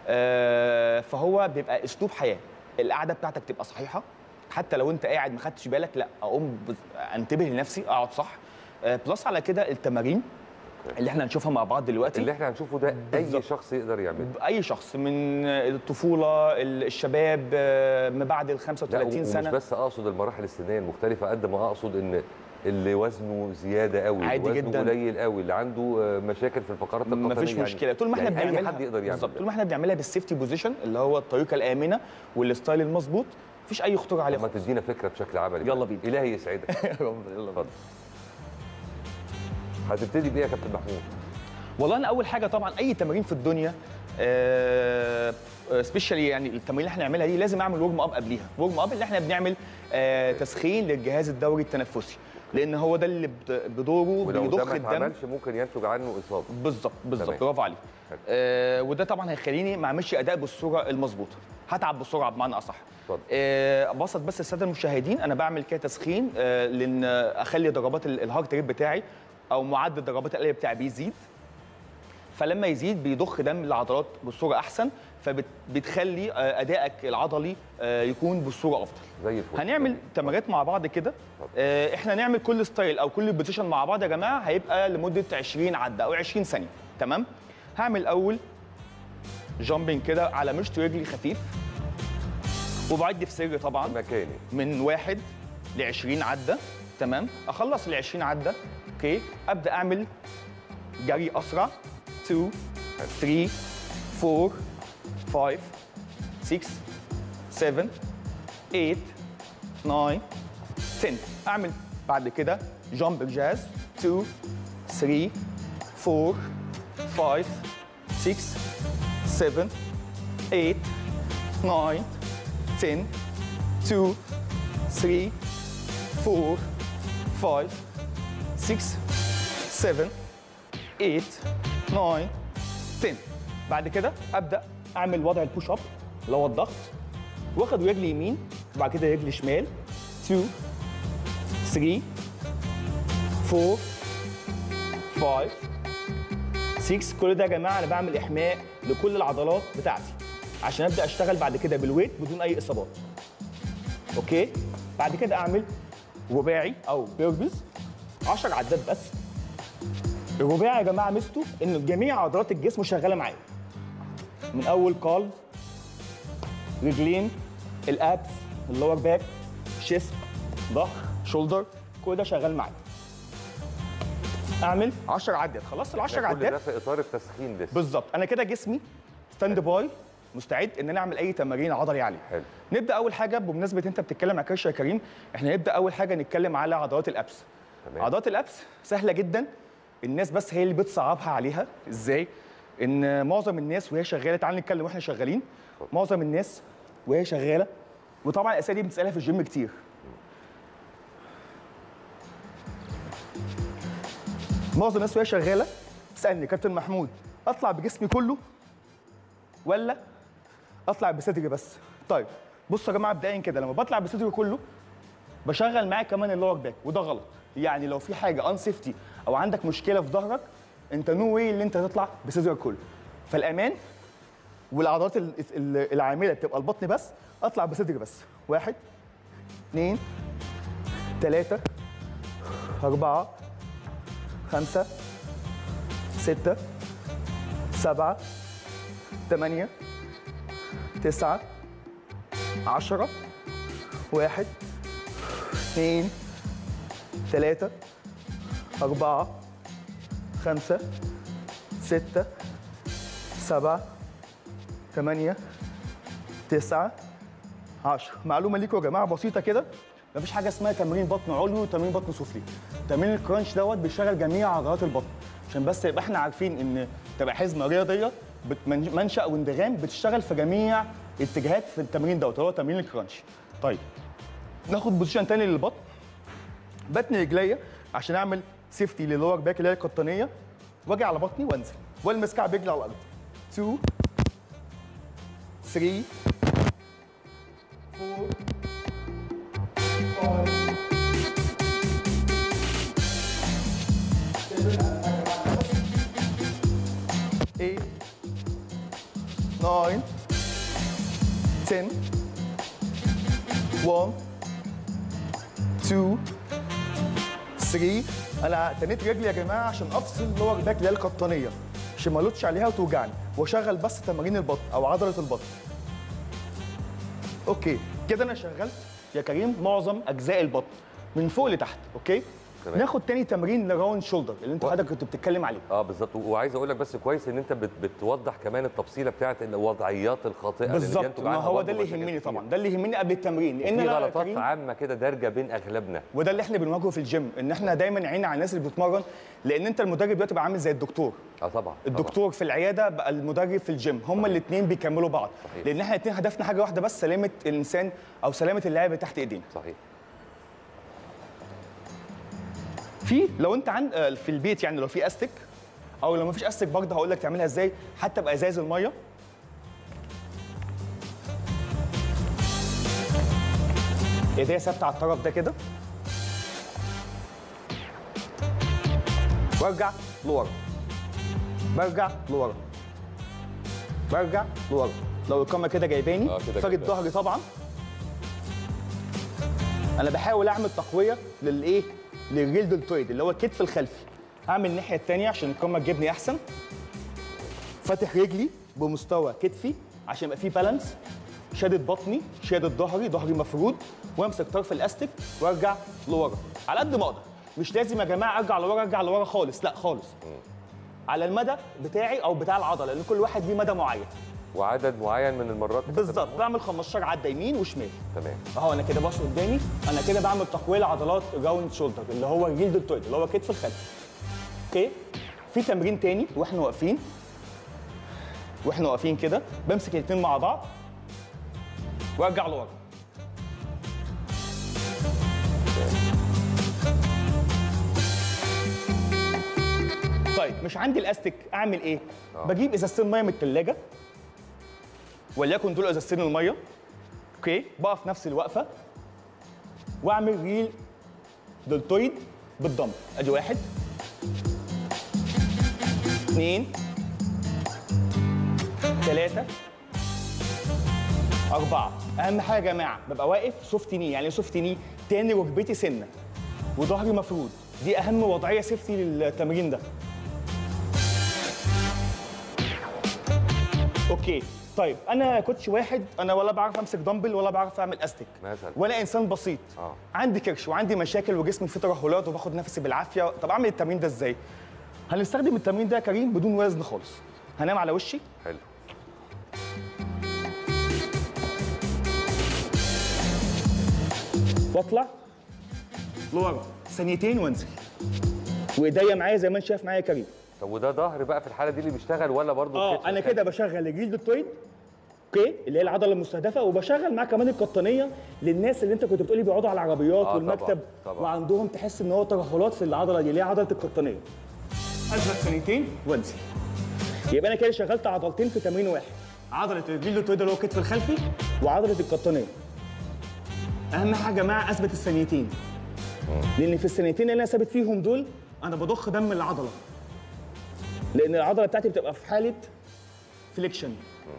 آه، فهو بيبقى اسلوب حياه القعده بتاعتك تبقى صحيحه حتى لو انت قاعد ما خدتش بالك لا اقوم بز- انتبه لنفسي اقعد صح آه، بلس على كده التمارين اللي احنا هنشوفها مع بعض دلوقتي اللي احنا هنشوفه ده اي بالظبط. شخص يقدر يعمله اي شخص من الطفوله الشباب آه، ما بعد ال لا 35 ومش سنه بس اقصد المراحل السنيه المختلفه قد ما اقصد ان اللي وزنه زياده قوي عادي وزنه جداً. قليل قوي اللي عنده آه، مشاكل في الفقرات القطنيه ما فيش يعني- مشكله طول ما احنا يعني بنعملها اي حد يقدر يعمل بالظبط ده. طول ما احنا بنعملها بالسيفتي بوزيشن اللي هو الطريقه الامنه والستايل المظبوط مفيش اي خطوره عليه طب ما خالص تدينا فكره بشكل عملي يلا بقى. بينا. الهي يسعدك يلا بينا. اتفضل هتبتدي بايه يا كابتن محمود والله انا اول حاجه طبعا اي تمارين في الدنيا سبيشالي يعني التمارين اللي احنا نعملها دي لازم اعمل ورم اب قبليها ورم اب اللي احنا بنعمل آه، تسخين للجهاز الدوري التنفسي لان هو ده اللي بد- بدوره ولو ده بيضخ ما الدم اتعملش ممكن ينتج عنه اصابه بالظبط بالظبط تمام. برافو عليك حلو. آه وده طبعا هيخليني ما اعملش اداء بالصوره المظبوطه هتعب بسرعه بمعنى اصح اتفضل. آه ابسط بس الساده المشاهدين انا بعمل كده تسخين آه لان اخلي ضربات ال- الهارت ريت بتاعي او معدل ضربات القلب بتاعي بيزيد فلما يزيد بيضخ دم العضلات بصوره احسن فبتخلي ادائك العضلي آه، يكون بصوره افضل زي الفل هنعمل تمارينات مع بعض كده آه، احنا نعمل كل ستايل او كل بوزيشن مع بعض يا جماعه هيبقى لمده 20 عده او 20 ثانيه تمام هعمل اول جامبنج كده على مشط رجلي خفيف وبعد في سر طبعا مكاني من واحد ل 20 عده تمام اخلص ال 20 عده اوكي ابدا اعمل جري اسرع 2 3 4 5 6 7 8 9 10 اعمل بعد كده جامب جاز 2 3 4 5 6 7 8 9 10 2 3 4 5 6 7 8 9 10 بعد كده ابدا اعمل وضع البوش اب اللي هو الضغط واخد رجل يمين وبعد كده رجل شمال 2 3 4 5 6 كل ده يا جماعه انا بعمل احماء لكل العضلات بتاعتي عشان ابدا اشتغل بعد كده بالويت بدون اي اصابات اوكي بعد كده اعمل رباعي او بيربز 10 عدات بس الرباعي يا جماعه ميزته ان جميع عضلات الجسم شغاله معايا من اول قلب رجلين الابس اللور باك شيست ظهر شولدر كل ده شغال معايا اعمل 10 عدات خلصت ال 10 كل عدات ده في اطار التسخين لسه بالظبط انا كده جسمي ستاند باي مستعد ان انا اعمل اي تمارين عضلي عليه حلو. نبدا اول حاجه بمناسبه انت بتتكلم عن كرش يا كريم احنا نبدا اول حاجه نتكلم على عضلات الابس تمام. عضلات الابس سهله جدا الناس بس هي اللي بتصعبها عليها ازاي ان معظم الناس وهي شغاله تعال نتكلم واحنا شغالين معظم الناس وهي شغاله وطبعا الاسئله دي بنسالها في الجيم كتير معظم الناس وهي شغاله تسالني كابتن محمود اطلع بجسمي كله ولا اطلع بصدري بس طيب بصوا يا جماعه مبدئيا كده لما بطلع بصدري كله بشغل معاك كمان اللور باك وده غلط يعني لو في حاجه ان سيفتي او عندك مشكله في ظهرك انت نو واي اللي انت تطلع بصدرك كله فالامان والعضلات ال- ال- العامله بتبقى البطن بس اطلع بصدري بس واحد اثنين ثلاثة أربعة خمسة ستة سبعة ثمانية تسعة عشرة واحد اثنين ثلاثة أربعة خمسة ستة سبعة ثمانية تسعة عشرة معلومة ليكم يا جماعة بسيطة كده مفيش حاجة اسمها تمرين بطن علوي وتمرين بطن سفلي تمرين الكرانش دوت بيشغل جميع عضلات البطن عشان بس يبقى احنا عارفين ان تبقى حزمة رياضية بت- من- منشأ واندغام بتشتغل في جميع اتجاهات في التمرين دوت اللي هو تمرين الكرانش طيب ناخد بوزيشن تاني للبطن بتني رجليا عشان اعمل سيفتي للور باك اللي هي القطنيه واجي على بطني وانزل والمس كعب رجلي على الارض 2 3 4 5 8 9 10 1 2 3 انا تنيت رجلي يا جماعه عشان افصل لور باك اللي هي القطنيه عشان ما الوتش عليها وتوجعني واشغل بس تمارين البطن او عضله البطن اوكي كده انا شغلت يا كريم معظم اجزاء البطن من فوق لتحت اوكي تمام. ناخد تاني تمرين لراوند شولدر اللي انت و- حضرتك كنت بتتكلم عليه اه بالظبط وعايز اقول لك بس كويس ان انت بت بتوضح كمان التفصيله بتاعت الوضعيات الخاطئه اللي بالظبط بينتج ما عنها هو برضه ده اللي مشاكل يهمني كتير. طبعا ده اللي يهمني قبل التمرين لان في انا يا غلطات كريم عامه كده دارجه بين اغلبنا وده اللي احنا بنواجهه في الجيم ان احنا دايما عيننا على الناس اللي بتتمرن لان انت المدرب دلوقتي بقى عامل زي الدكتور اه طبعا الدكتور في العياده بقى المدرب في الجيم هما الاثنين بيكملوا بعض صحيح. لان احنا الاثنين هدفنا حاجه واحده بس سلامه الانسان او سلامه اللاعب اللي تحت ايدينا صحيح في لو انت عند آه، في البيت يعني لو في استك او لو ما فيش استك برضه هقول لك تعملها ازاي حتى بازاز الميه ايديا ثابته على الطرف ده كده وارجع لورا برجع لورا برجع لورا لو الكاميرا كده جايباني آه، كده فارد جايباني. ظهري طبعا انا بحاول اعمل تقويه للايه للريل دلتويد اللي هو الكتف الخلفي اعمل الناحيه الثانيه عشان الكاميرا تجيبني احسن فاتح رجلي بمستوى كتفي عشان يبقى فيه بالانس شادد بطني شادد ظهري ظهري مفرود وامسك طرف الاستك وارجع لورا على قد ما اقدر مش لازم يا جماعه ارجع لورا ارجع لورا خالص لا خالص على المدى بتاعي او بتاع العضله لان كل واحد ليه مدى معين وعدد معين من المرات بالظبط بعمل 15 عده يمين وشمال تمام اهو انا كده باص قدامي انا كده بعمل تقويه لعضلات الراوند شولدر اللي هو الجيل دلتويد اللي هو الكتف الخلفي اوكي في تمرين تاني واحنا واقفين واحنا واقفين كده بمسك الاثنين مع بعض وارجع لورا طيب مش عندي الاستيك اعمل ايه؟ آه. بجيب ازازتين ميه من الثلاجه وليكن دول ازازتين الميه اوكي بقف نفس الوقفه واعمل ريل دلتويد بالضم ادي واحد اثنين ثلاثة أربعة أهم حاجة يا جماعة ببقى واقف سوفت ني يعني إيه سوفت ني تاني ركبتي سنة وظهري مفرود دي أهم وضعية سيفتي للتمرين ده اوكي طيب انا كوتش واحد انا ولا بعرف امسك دمبل ولا بعرف اعمل استك مثلا. وانا انسان بسيط آه. عندي كرش وعندي مشاكل وجسمي فيه ترهلات وباخد نفسي بالعافيه طب اعمل التمرين ده ازاي هنستخدم التمرين ده يا كريم بدون وزن خالص هنام على وشي حلو واطلع لورا ثانيتين وانزل وايديا معايا زي ما انت شايف معايا يا كريم طب وده ظهر بقى في الحاله دي اللي بيشتغل ولا برضه اه الكتف انا الخلفي؟ كده بشغل الجيل دلتويد اوكي اللي هي العضله المستهدفه وبشغل معاه كمان القطنيه للناس اللي انت كنت بتقولي بيقعدوا على العربيات آه، والمكتب طبعاً، طبعاً. وعندهم تحس ان هو ترهلات في العضله دي اللي هي عضله القطنيه اثبت ثانيتين وانزل يبقى انا كده شغلت عضلتين في تمرين واحد عضله الجيل دلتويد اللي هو الكتف الخلفي وعضله القطنيه اهم حاجه يا جماعه اثبت الثانيتين لان في الثانيتين اللي انا ثابت فيهم دول انا بضخ دم العضله لان العضله بتاعتي بتبقى في حاله فليكشن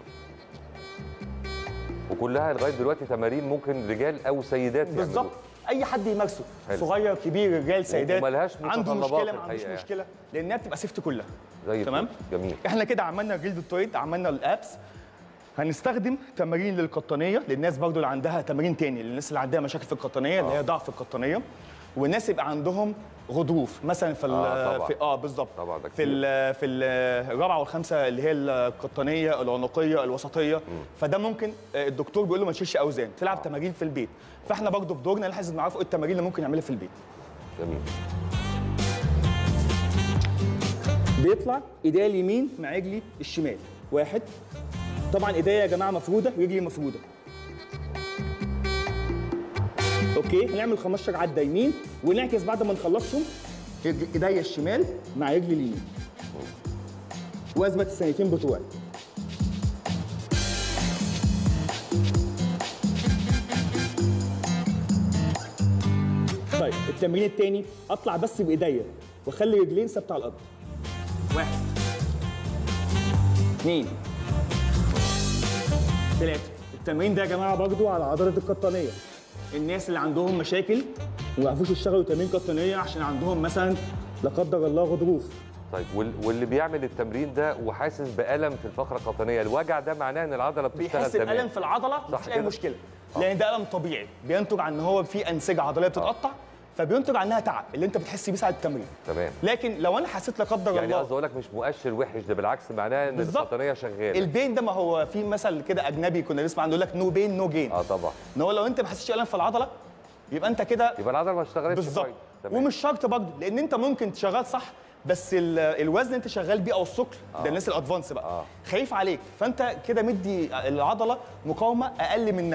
وكلها لغايه دلوقتي تمارين ممكن رجال او سيدات يعملوها. بالظبط اي حد يمارسه حلو. صغير كبير رجال سيدات وملهاش عنده متطلبات مشكله ما عندوش الحقيقة يعني. مشكله لانها بتبقى سيفتي كلها زي الفل. تمام جميل احنا كده عملنا الجلد التويد عملنا الابس هنستخدم تمارين للقطنيه للناس برضو اللي عندها تمارين تاني للناس اللي عندها مشاكل في القطنيه اللي هي ضعف في القطنيه والناس يبقى عندهم غضروف مثلا في ال- آه، طبعاً. في اه بالظبط طبعاً، ده في كتير. ال في ال- الرابعه والخامسه اللي هي القطنيه العنقيه الوسطيه فده ممكن آه، الدكتور بيقول له ما تشيلش اوزان تلعب تمارين في البيت فاحنا برضو بدورنا لازم نعرف ايه التمارين اللي ممكن نعملها في البيت جميل بيطلع ايديا اليمين مع رجلي الشمال واحد طبعا ايديا يا جماعه مفروده ورجلي مفروده اوكي هنعمل 15 عده يمين ونعكس بعد ما نخلصهم رج- ايديا الشمال مع رجلي اليمين واثبت الثانيتين بتوعي طيب التمرين التاني اطلع بس بايديا واخلي رجلين ثابته على الارض واحد اثنين ثلاثة التمرين ده يا جماعة برضو على عضلة القطنية الناس اللي عندهم مشاكل وما يعرفوش يشتغلوا تمرين قطنية عشان عندهم مثلا لا قدر الله غضروف طيب وال- واللي بيعمل التمرين ده وحاسس بالم في الفقره القطنيه الوجع ده معناه ان العضله بتشتغل بيحس تمام بألم في العضلة صح مفيش أي كده؟ مشكلة لأن ده ألم طبيعي بينتج عن إن هو في أنسجة عضلية بتتقطع فبينتج عنها تعب اللي أنت بتحس بيه ساعة التمرين تمام لكن لو أنا حسيت لا قدر يعني الله قصدي اقول لك مش مؤشر وحش ده بالعكس معناه ان بالظبط. القطنيه شغاله البين ده ما هو في مثل كده أجنبي كنا نسمع عنه يقول لك نو بين نو جين اه طبعا ان هو لو انت ما حسيتش الم في العضله يبقى انت كده يبقى العضله ما اشتغلتش بالظبط كويس. تمام. ومش شرط برضه لان انت ممكن تشغل صح بس ال- الوزن انت شغال بيه او الثقل ده الناس الادفانس بقى آه. خايف عليك فانت كده مدي العضله مقاومه اقل منها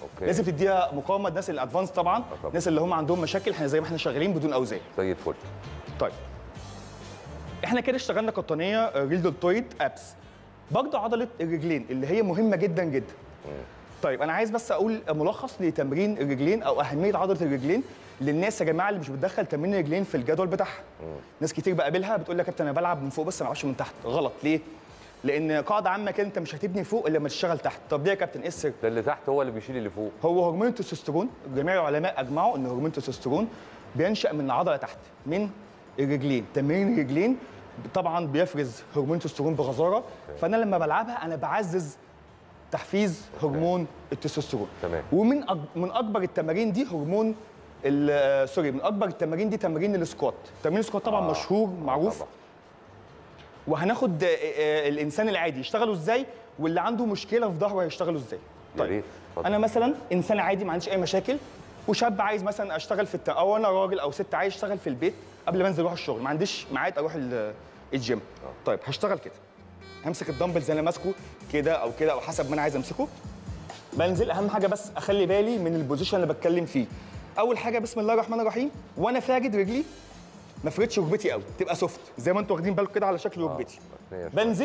أوكي. لازم تديها مقاومه الناس الادفانس طبعا طبعاً. الناس اللي هم عندهم مشاكل احنا زي ما احنا شغالين بدون اوزان زي الفل طيب احنا كده اشتغلنا قطنيه ريل دلتويد ابس برضه عضله الرجلين اللي هي مهمه جدا جدا طيب انا عايز بس اقول ملخص لتمرين الرجلين او اهميه عضله الرجلين للناس يا جماعه اللي مش بتدخل تمرين الرجلين في الجدول بتاعها ناس كتير بقابلها بتقول لك يا كابتن انا بلعب من فوق بس ما بلعبش من تحت غلط ليه لان قاعده عامه كده انت مش هتبني فوق الا لما تشتغل تحت طب ليه يا كابتن ايه السر ده اللي تحت هو اللي بيشيل اللي فوق هو هرمون التستوستيرون جميع العلماء اجمعوا ان هرمون التستوستيرون بينشا من العضله تحت من الرجلين تمرين الرجلين طبعا بيفرز هرمون التستوستيرون بغزاره فانا لما بلعبها انا بعزز تحفيز هرمون التستوستيرون تمام. ومن أج... من اكبر التمارين دي هرمون ال- آه، سوري من اكبر التمارين دي تمارين السكوات تمرين السكوات طبعا آه. مشهور معروف طبعا. وهناخد آه، آه، الانسان العادي يشتغلوا ازاي واللي عنده مشكله في ظهره هيشتغلوا ازاي يا ريت اتفضل. انا مثلا انسان عادي ما عنديش اي مشاكل وشاب عايز مثلا اشتغل في الت... او انا راجل او ست عايز اشتغل في البيت قبل ما انزل اروح الشغل ما عنديش ميعاد اروح ال- الجيم طيب هشتغل كده همسك الدمبلز اللي انا ماسكه كده او كده او حسب ما انا عايز امسكه بنزل اهم حاجه بس اخلي بالي من البوزيشن اللي بتكلم فيه اول حاجه بسم الله الرحمن الرحيم وانا فاجد رجلي ما فردش ركبتي قوي تبقى سوفت زي ما انتوا واخدين بالكم كده على شكل ركبتي متنية شوية. بنزل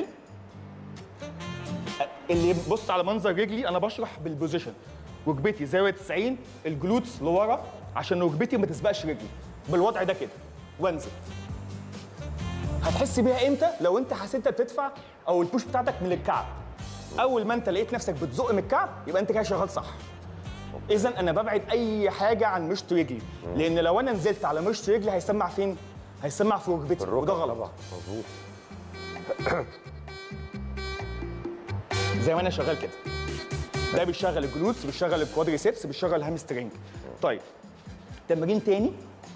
اللي يبص على منظر رجلي انا بشرح بالبوزيشن ركبتي زاويه 90 الجلوتس لورا عشان ركبتي ما تسبقش رجلي بالوضع ده كده وانزل هتحس بيها امتى لو انت حسيت انت بتدفع او البوش بتاعتك من الكعب اول ما انت لقيت نفسك بتزق من الكعب يبقى انت كده شغال صح اذا انا ببعد اي حاجه عن مشط رجلي لان لو انا نزلت على مشط رجلي هيسمع فين هيسمع في ركبتي الركبة وده غلط طبعا مظبوط زي ما انا شغال كده ده بيشغل الجلوتس بيشغل الكوادريسبس بيشغل الهامسترنج طيب تمرين تاني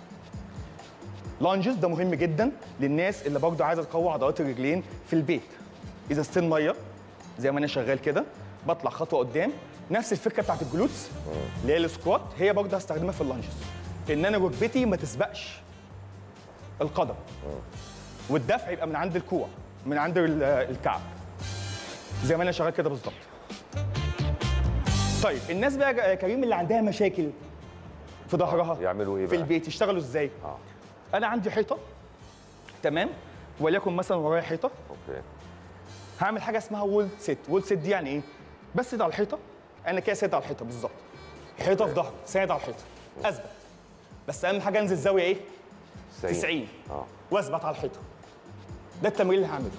لانجز ده مهم جدا للناس اللي برضه عايزه تقوي عضلات الرجلين في البيت اذا ستين ميه زي ما انا شغال كده بطلع خطوه قدام نفس الفكره بتاعت الجلوتس اللي هي السكوات هي برضه هستخدمها في اللانجز ان انا ركبتي ما تسبقش القدم والدفع يبقى من عند الكوع من عند ال- الكعب زي ما انا شغال كده بالظبط طيب الناس بقى يا كريم اللي عندها مشاكل في ظهرها يعملوا إيه في بقى؟ البيت يشتغلوا ازاي آه. انا عندي حيطه تمام وليكن مثلا ورايا حيطه اوكي هعمل حاجه اسمها وول سيت وول سيت دي يعني ايه بسند على الحيطه انا كده ساند على الحيطه بالظبط حيطه في ظهري ساند على الحيطه اثبت بس اهم حاجه انزل زاويه ايه 90 اه واثبت على الحيطه ده التمرين اللي هعمله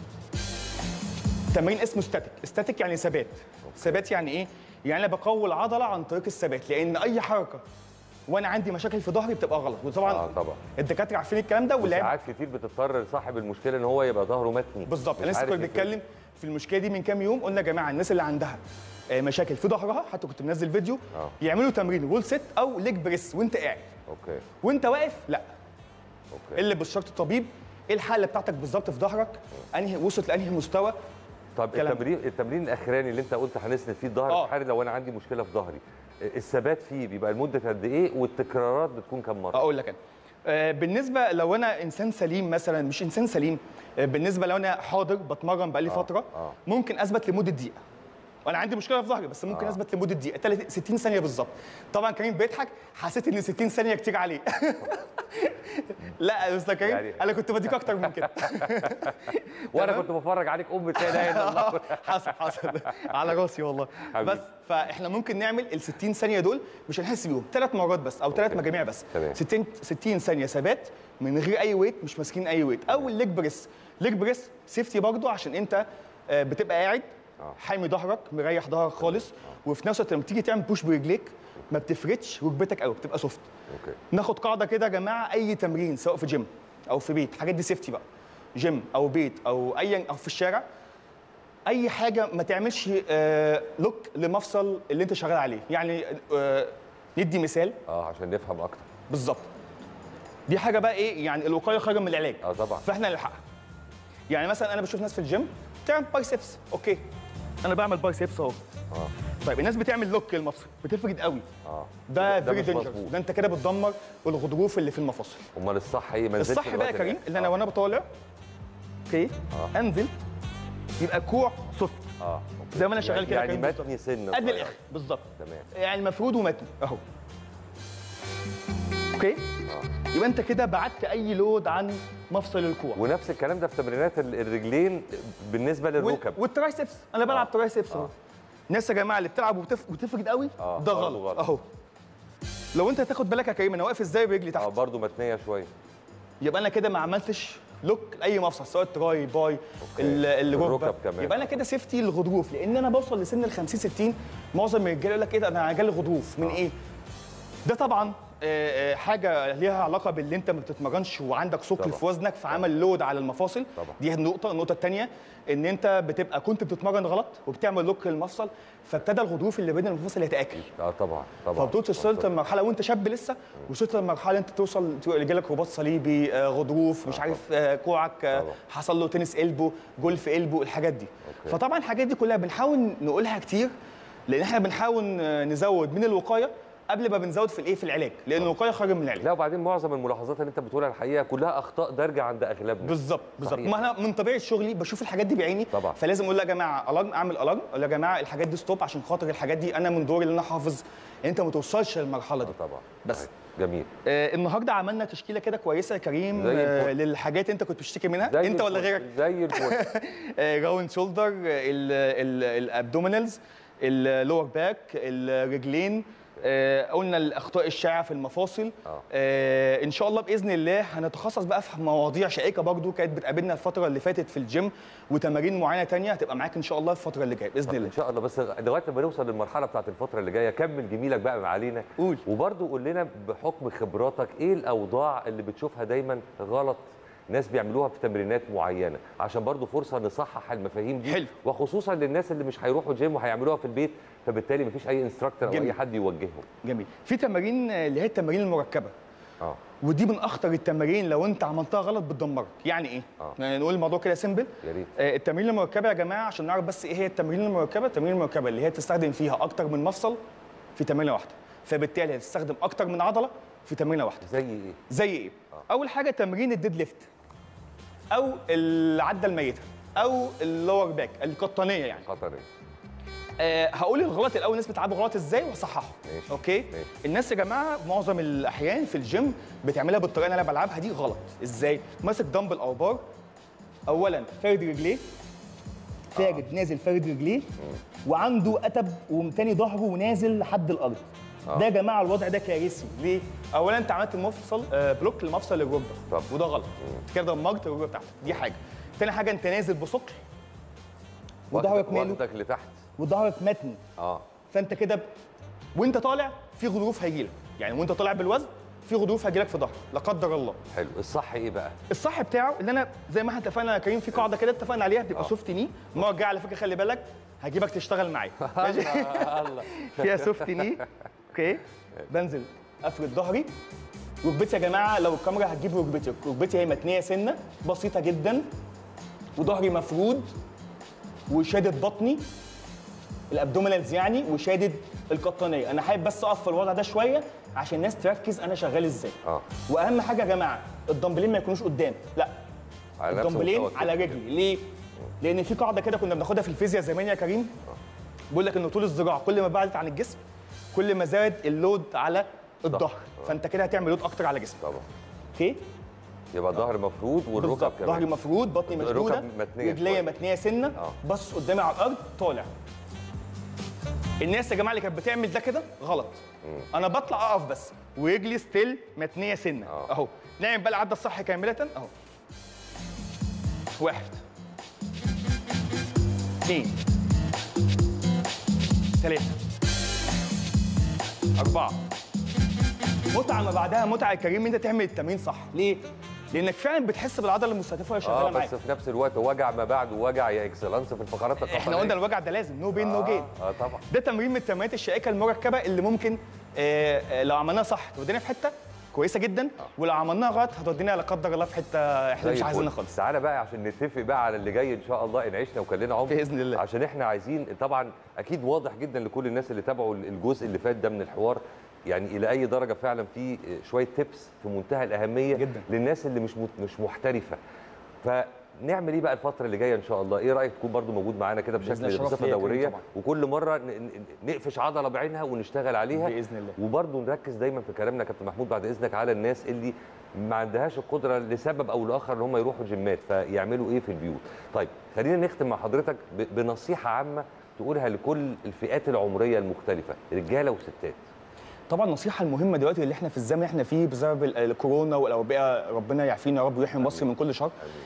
تمرين اسمه ستاتيك ستاتيك يعني ثبات ثبات يعني ايه يعني انا بقوي العضله عن طريق الثبات لان اي حركه وانا عندي مشاكل في ظهري بتبقى غلط وطبعا اه طبعا الدكاتره عارفين الكلام ده واللعيبه ساعات كتير بتضطر صاحب المشكله ان هو يبقى ظهره متني بالظبط مش انا لسه عارف كنا يفرق. بنتكلم في المشكله دي من كام يوم قلنا يا جماعه الناس اللي عندها آه، مشاكل في ظهرها حتى كنت منزل فيديو آه. يعملوا تمرين وول سيت او ليج بريس وانت قاعد اوكي وانت واقف لا اوكي اللي بالشرط الطبيب ايه الحاله بتاعتك بالظبط في ظهرك انهي وصلت لانهي مستوى طب كلام. التمرين التمرين الاخراني اللي انت قلت هنسند فيه الظهر آه. في حاله لو انا عندي مشكله في ظهري الثبات فيه بيبقى لمده قد ايه والتكرارات بتكون كم مره اقول لك انا آه، بالنسبه لو انا انسان سليم مثلا مش انسان سليم آه، بالنسبه لو انا حاضر بتمرن بقالي فتره آه. ممكن اثبت لمده دقيقه وانا عندي مشكله في ظهري بس ممكن آه. اثبت لمده دقيقه تلات- 60 ثانيه بالظبط طبعا كريم بيضحك حسيت ان 60 ثانيه كتير عليه لا يا استاذ كريم يعني- انا كنت بديك اكتر من كده وانا تمام؟ كنت بفرج عليك ام لا اله الا الله حصل حصل على راسي والله حبيبي. بس فاحنا ممكن نعمل ال 60 ثانيه دول مش هنحس بيهم ثلاث مرات بس او ثلاث أوكي. مجاميع بس تمام. 60 60 ثانيه ثبات من غير اي ويت مش ماسكين اي ويت او الليج بريس ليج بريس سيفتي برضو عشان انت آه، بتبقى قاعد آه. حامي ظهرك مريح ظهرك خالص وفي نفس الوقت لما تيجي تعمل بوش برجليك ما بتفردش ركبتك قوي بتبقى سوفت اوكي ناخد قاعده كده يا جماعه اي تمرين سواء في جيم او في بيت الحاجات دي سيفتي بقى جيم او بيت او ايا او في الشارع اي حاجه ما تعملش آه لوك لمفصل اللي انت شغال عليه يعني آه ندي مثال اه عشان نفهم اكتر بالظبط دي حاجه بقى ايه يعني الوقايه خير من العلاج اه طبعا فاحنا نلحقها يعني مثلا انا بشوف ناس في الجيم بتعمل بايسبس اوكي انا بعمل بايسبس اهو اه طيب الناس بتعمل لوك للمفصل بتفرد قوي اه ده ده فيري مش دينجرس مظبوط. ده انت كده بتدمر الغضروف اللي في المفاصل امال الصح ايه ما نزلتش الصح بقى يا الوقت كريم ده. اللي انا آه. وانا بطالع اوكي آه. انزل يبقى كوع سوفت اه أوكي. زي ما أنا شغال كده يعني كريم بالظبط. متني سنه قد صغيرة. الاخر بالظبط تمام يعني المفروض ومتني اهو اوكي اه يبقى انت كده بعدت اي لود عن مفصل الكوع ونفس الكلام ده في تمرينات ال- الرجلين بالنسبه للركب والترايسبس انا بلعب آه. ترايسبس اهو آه. الناس يا جماعه اللي بتلعب وبتف... وتفرد قوي آه، ده برضه غلط غلط. اهو لو انت تاخد بالك يا كريم انا واقف ازاي برجلي اه تحت برضه متنيه شويه يبقى انا كده ما عملتش لوك لاي مفصل سواء تراي باي ال- الركبه الركب كمان. يبقى انا كده سيفتي للغضروف لان انا بوصل لسن ال 50 60 معظم الرجاله يقول لك ايه ده انا جالي غضروف من ايه؟ ده طبعا آه، آه، حاجه ليها علاقه باللي انت ما بتتمرنش وعندك ثقل طبعا. في وزنك فعمل لود على المفاصل طبعا. دي النقطه النقطه الثانيه ان انت بتبقى كنت بتتمرن غلط وبتعمل لوك للمفصل فابتدى الغضروف اللي بين المفاصل يتاكل اه طبعا طبعا فبتوصل لمرحله وانت شاب لسه وصلت لمرحله انت توصل يجيلك رباط صليبي آه، غضروف مش عارف آه، كوعك آه، طبعا. حصل له تنس البو جولف البو الحاجات دي أوكي. فطبعا الحاجات دي كلها بنحاول نقولها كتير لان احنا بنحاول آه، نزود من الوقايه قبل ما بنزود في الايه في العلاج لان الوقايه خارج من العلاج لا وبعدين معظم الملاحظات اللي انت بتقولها الحقيقه كلها اخطاء دارجه عند اغلبنا بالظبط بالظبط صحيح. ما انا من طبيعه شغلي بشوف الحاجات دي بعيني طبعا. فلازم اقول يا جماعه الارم اعمل الارم اقول يا جماعه الحاجات دي ستوب عشان خاطر الحاجات دي انا من دوري ان انا احافظ ان انت ما توصلش للمرحله دي آه طبعا بس. صحيح. جميل آه النهارده عملنا تشكيله كده كويسه يا كريم زي آه الفل. للحاجات انت كنت بتشتكي منها زي انت ولا الفل. غيرك زي الفل آه راوند شولدر الابدومينالز اللور باك الرجلين آه قلنا الاخطاء الشائعه في المفاصل آه. آه ان شاء الله باذن الله هنتخصص بقى في مواضيع شائكه برضو كانت بتقابلنا الفتره اللي فاتت في الجيم وتمارين معينه تانية هتبقى معاك ان شاء الله الفتره اللي جايه باذن الله ان شاء الله بس لغايه ما نوصل للمرحله بتاعت الفتره اللي جايه كمل جميلك بقى علينا قول. وبرضه قول لنا بحكم خبراتك ايه الاوضاع اللي بتشوفها دايما غلط ناس بيعملوها في تمرينات معينه عشان برضه فرصه نصحح المفاهيم دي حلو. وخصوصا للناس اللي مش هيروحوا جيم وهيعملوها في البيت فبالتالي مفيش اي انستراكتور او جميل. اي حد يوجههم جميل في تمارين آه، اللي هي التمارين المركبه اه ودي من اخطر التمارين لو انت عملتها غلط بتدمرك يعني ايه آه. يعني نقول الموضوع كده سيمبل يا ريت آه، التمارين المركبه يا جماعه عشان نعرف بس ايه هي التمارين المركبه التمارين المركبه اللي هي تستخدم فيها اكتر من مفصل في تمرينه واحده فبالتالي هتستخدم اكتر من عضله في تمرينه واحده زي ايه زي ايه اول حاجه تمرين الديد ليفت او العده الميته او اللور باك القطنيه يعني خطر آه هقول الغلط الاول الناس بتلعبوا غلط ازاي واصححه ماشي. اوكي ماشي. الناس يا جماعه معظم الاحيان في الجيم بتعملها بالطريقه اللي انا بلعبها دي غلط ازاي ماسك دمبل او بار اولا فارد رجليه فارد نازل فارد رجليه وعنده قتب وتاني ظهره ونازل لحد الارض آه. ده يا جماعه الوضع ده كارثي ليه اولا انت عملت مفصل آه بلوك لمفصل الركبه طب. وده غلط انت كده دمرت الركبه بتاعتك دي حاجه تاني حاجه انت نازل بثقل وظهرك ماله واخدك لتحت وظهرك متني اه فانت كده ب... وانت طالع في غضروف هيجيلك يعني وانت طالع بالوزن في غضروف هيجيلك في ظهرك لا قدر الله حلو الصح ايه بقى الصح بتاعه اللي انا زي ما احنا اتفقنا يا كريم في قاعده كده اتفقنا عليها بتبقى آه. سوفت ني المره الجايه على فكره خلي بالك هجيبك تشتغل معايا ماشي الله فيها سوفت ني اوكي بنزل افرد ظهري ركبتي يا جماعه لو الكاميرا هتجيب ركبتي ركبتي هي متنيه سنه بسيطه جدا وظهري مفرود وشادد بطني الابدومينالز يعني وشادد القطنيه انا حابب بس اقف في الوضع ده شويه عشان الناس تركز انا شغال ازاي اه واهم حاجه يا جماعه الدمبلين ما يكونوش قدام لا على نفس الدمبلين مستوى على الكتف رجلي ليه لان في قاعده كده كنا بناخدها في الفيزياء زمان يا كريم بيقول لك ان طول الذراع كل ما بعدت عن الجسم كل ما زاد اللود على الظهر فانت كده هتعمل لود اكتر على جسمك طبعا اوكي يبقى الظهر مفرود والركب بالظبط كمان ظهري مفرود بطني الركب مشدوده متنية رجليا شوية. متنيه سنه آه. بص قدامي على الارض طالع الناس يا جماعه اللي كانت بتعمل ده كده غلط انا بطلع اقف بس ورجلي ستيل متنيه سنه آه. اهو نعمل بقى العده الصح كامله اهو واحد اثنين ثلاثة أربعة متعة ما بعدها متعة يا كريم إن أنت تعمل التمرين صح، ليه؟ لأنك فعلا بتحس بالعضلة المستهدفة وهي شغالة اه معاك. بس في نفس الوقت وجع ما بعد وجع يا اكسلانس في الفقرات القطنيه احنا قلنا الوجع ده لازم نو بين نو جين اه طبعا ده تمرين من التمرينات الشائكه المركبه اللي ممكن آه، آه، لو عملناها صح تودينا في حته كويسه جدا ولو عملناها غلط هتودينا لا قدر الله في حته احنا زي مش عايزينها الفل. خالص تعالى بقى عشان نتفق بقى على اللي جاي ان شاء الله ان عشنا وكان لنا عمر بإذن الله. عشان احنا عايزين طبعا اكيد واضح جدا لكل الناس اللي تابعوا الجزء اللي فات ده من الحوار يعني الى اي درجه فعلا في شويه تيبس في منتهى الاهميه جداً. للناس اللي مش مت- مش محترفه فنعمل ايه بقى الفتره اللي جايه ان شاء الله ايه رايك تكون برضو موجود معانا كده بإذن بشكل الله، شرف بصفه ليا يا كريم دوريه طبعاً. وكل مره ن- ن- نقفش عضله بعينها ونشتغل عليها باذن الله وبرضه نركز دايما في كلامنا يا كابتن محمود بعد اذنك على الناس اللي ما عندهاش القدره لسبب او لاخر ان هم يروحوا جيمات فيعملوا ايه في البيوت. طيب خلينا نختم مع حضرتك ب- بنصيحه عامه تقولها لكل الفئات العمريه المختلفه رجاله وستات. طبعا النصيحه المهمه دلوقتي اللي احنا في الزمن اللي احنا فيه بسبب ال- الكورونا والاوبئه ربنا يعافينا يا رب ويحمي مصر من كل شر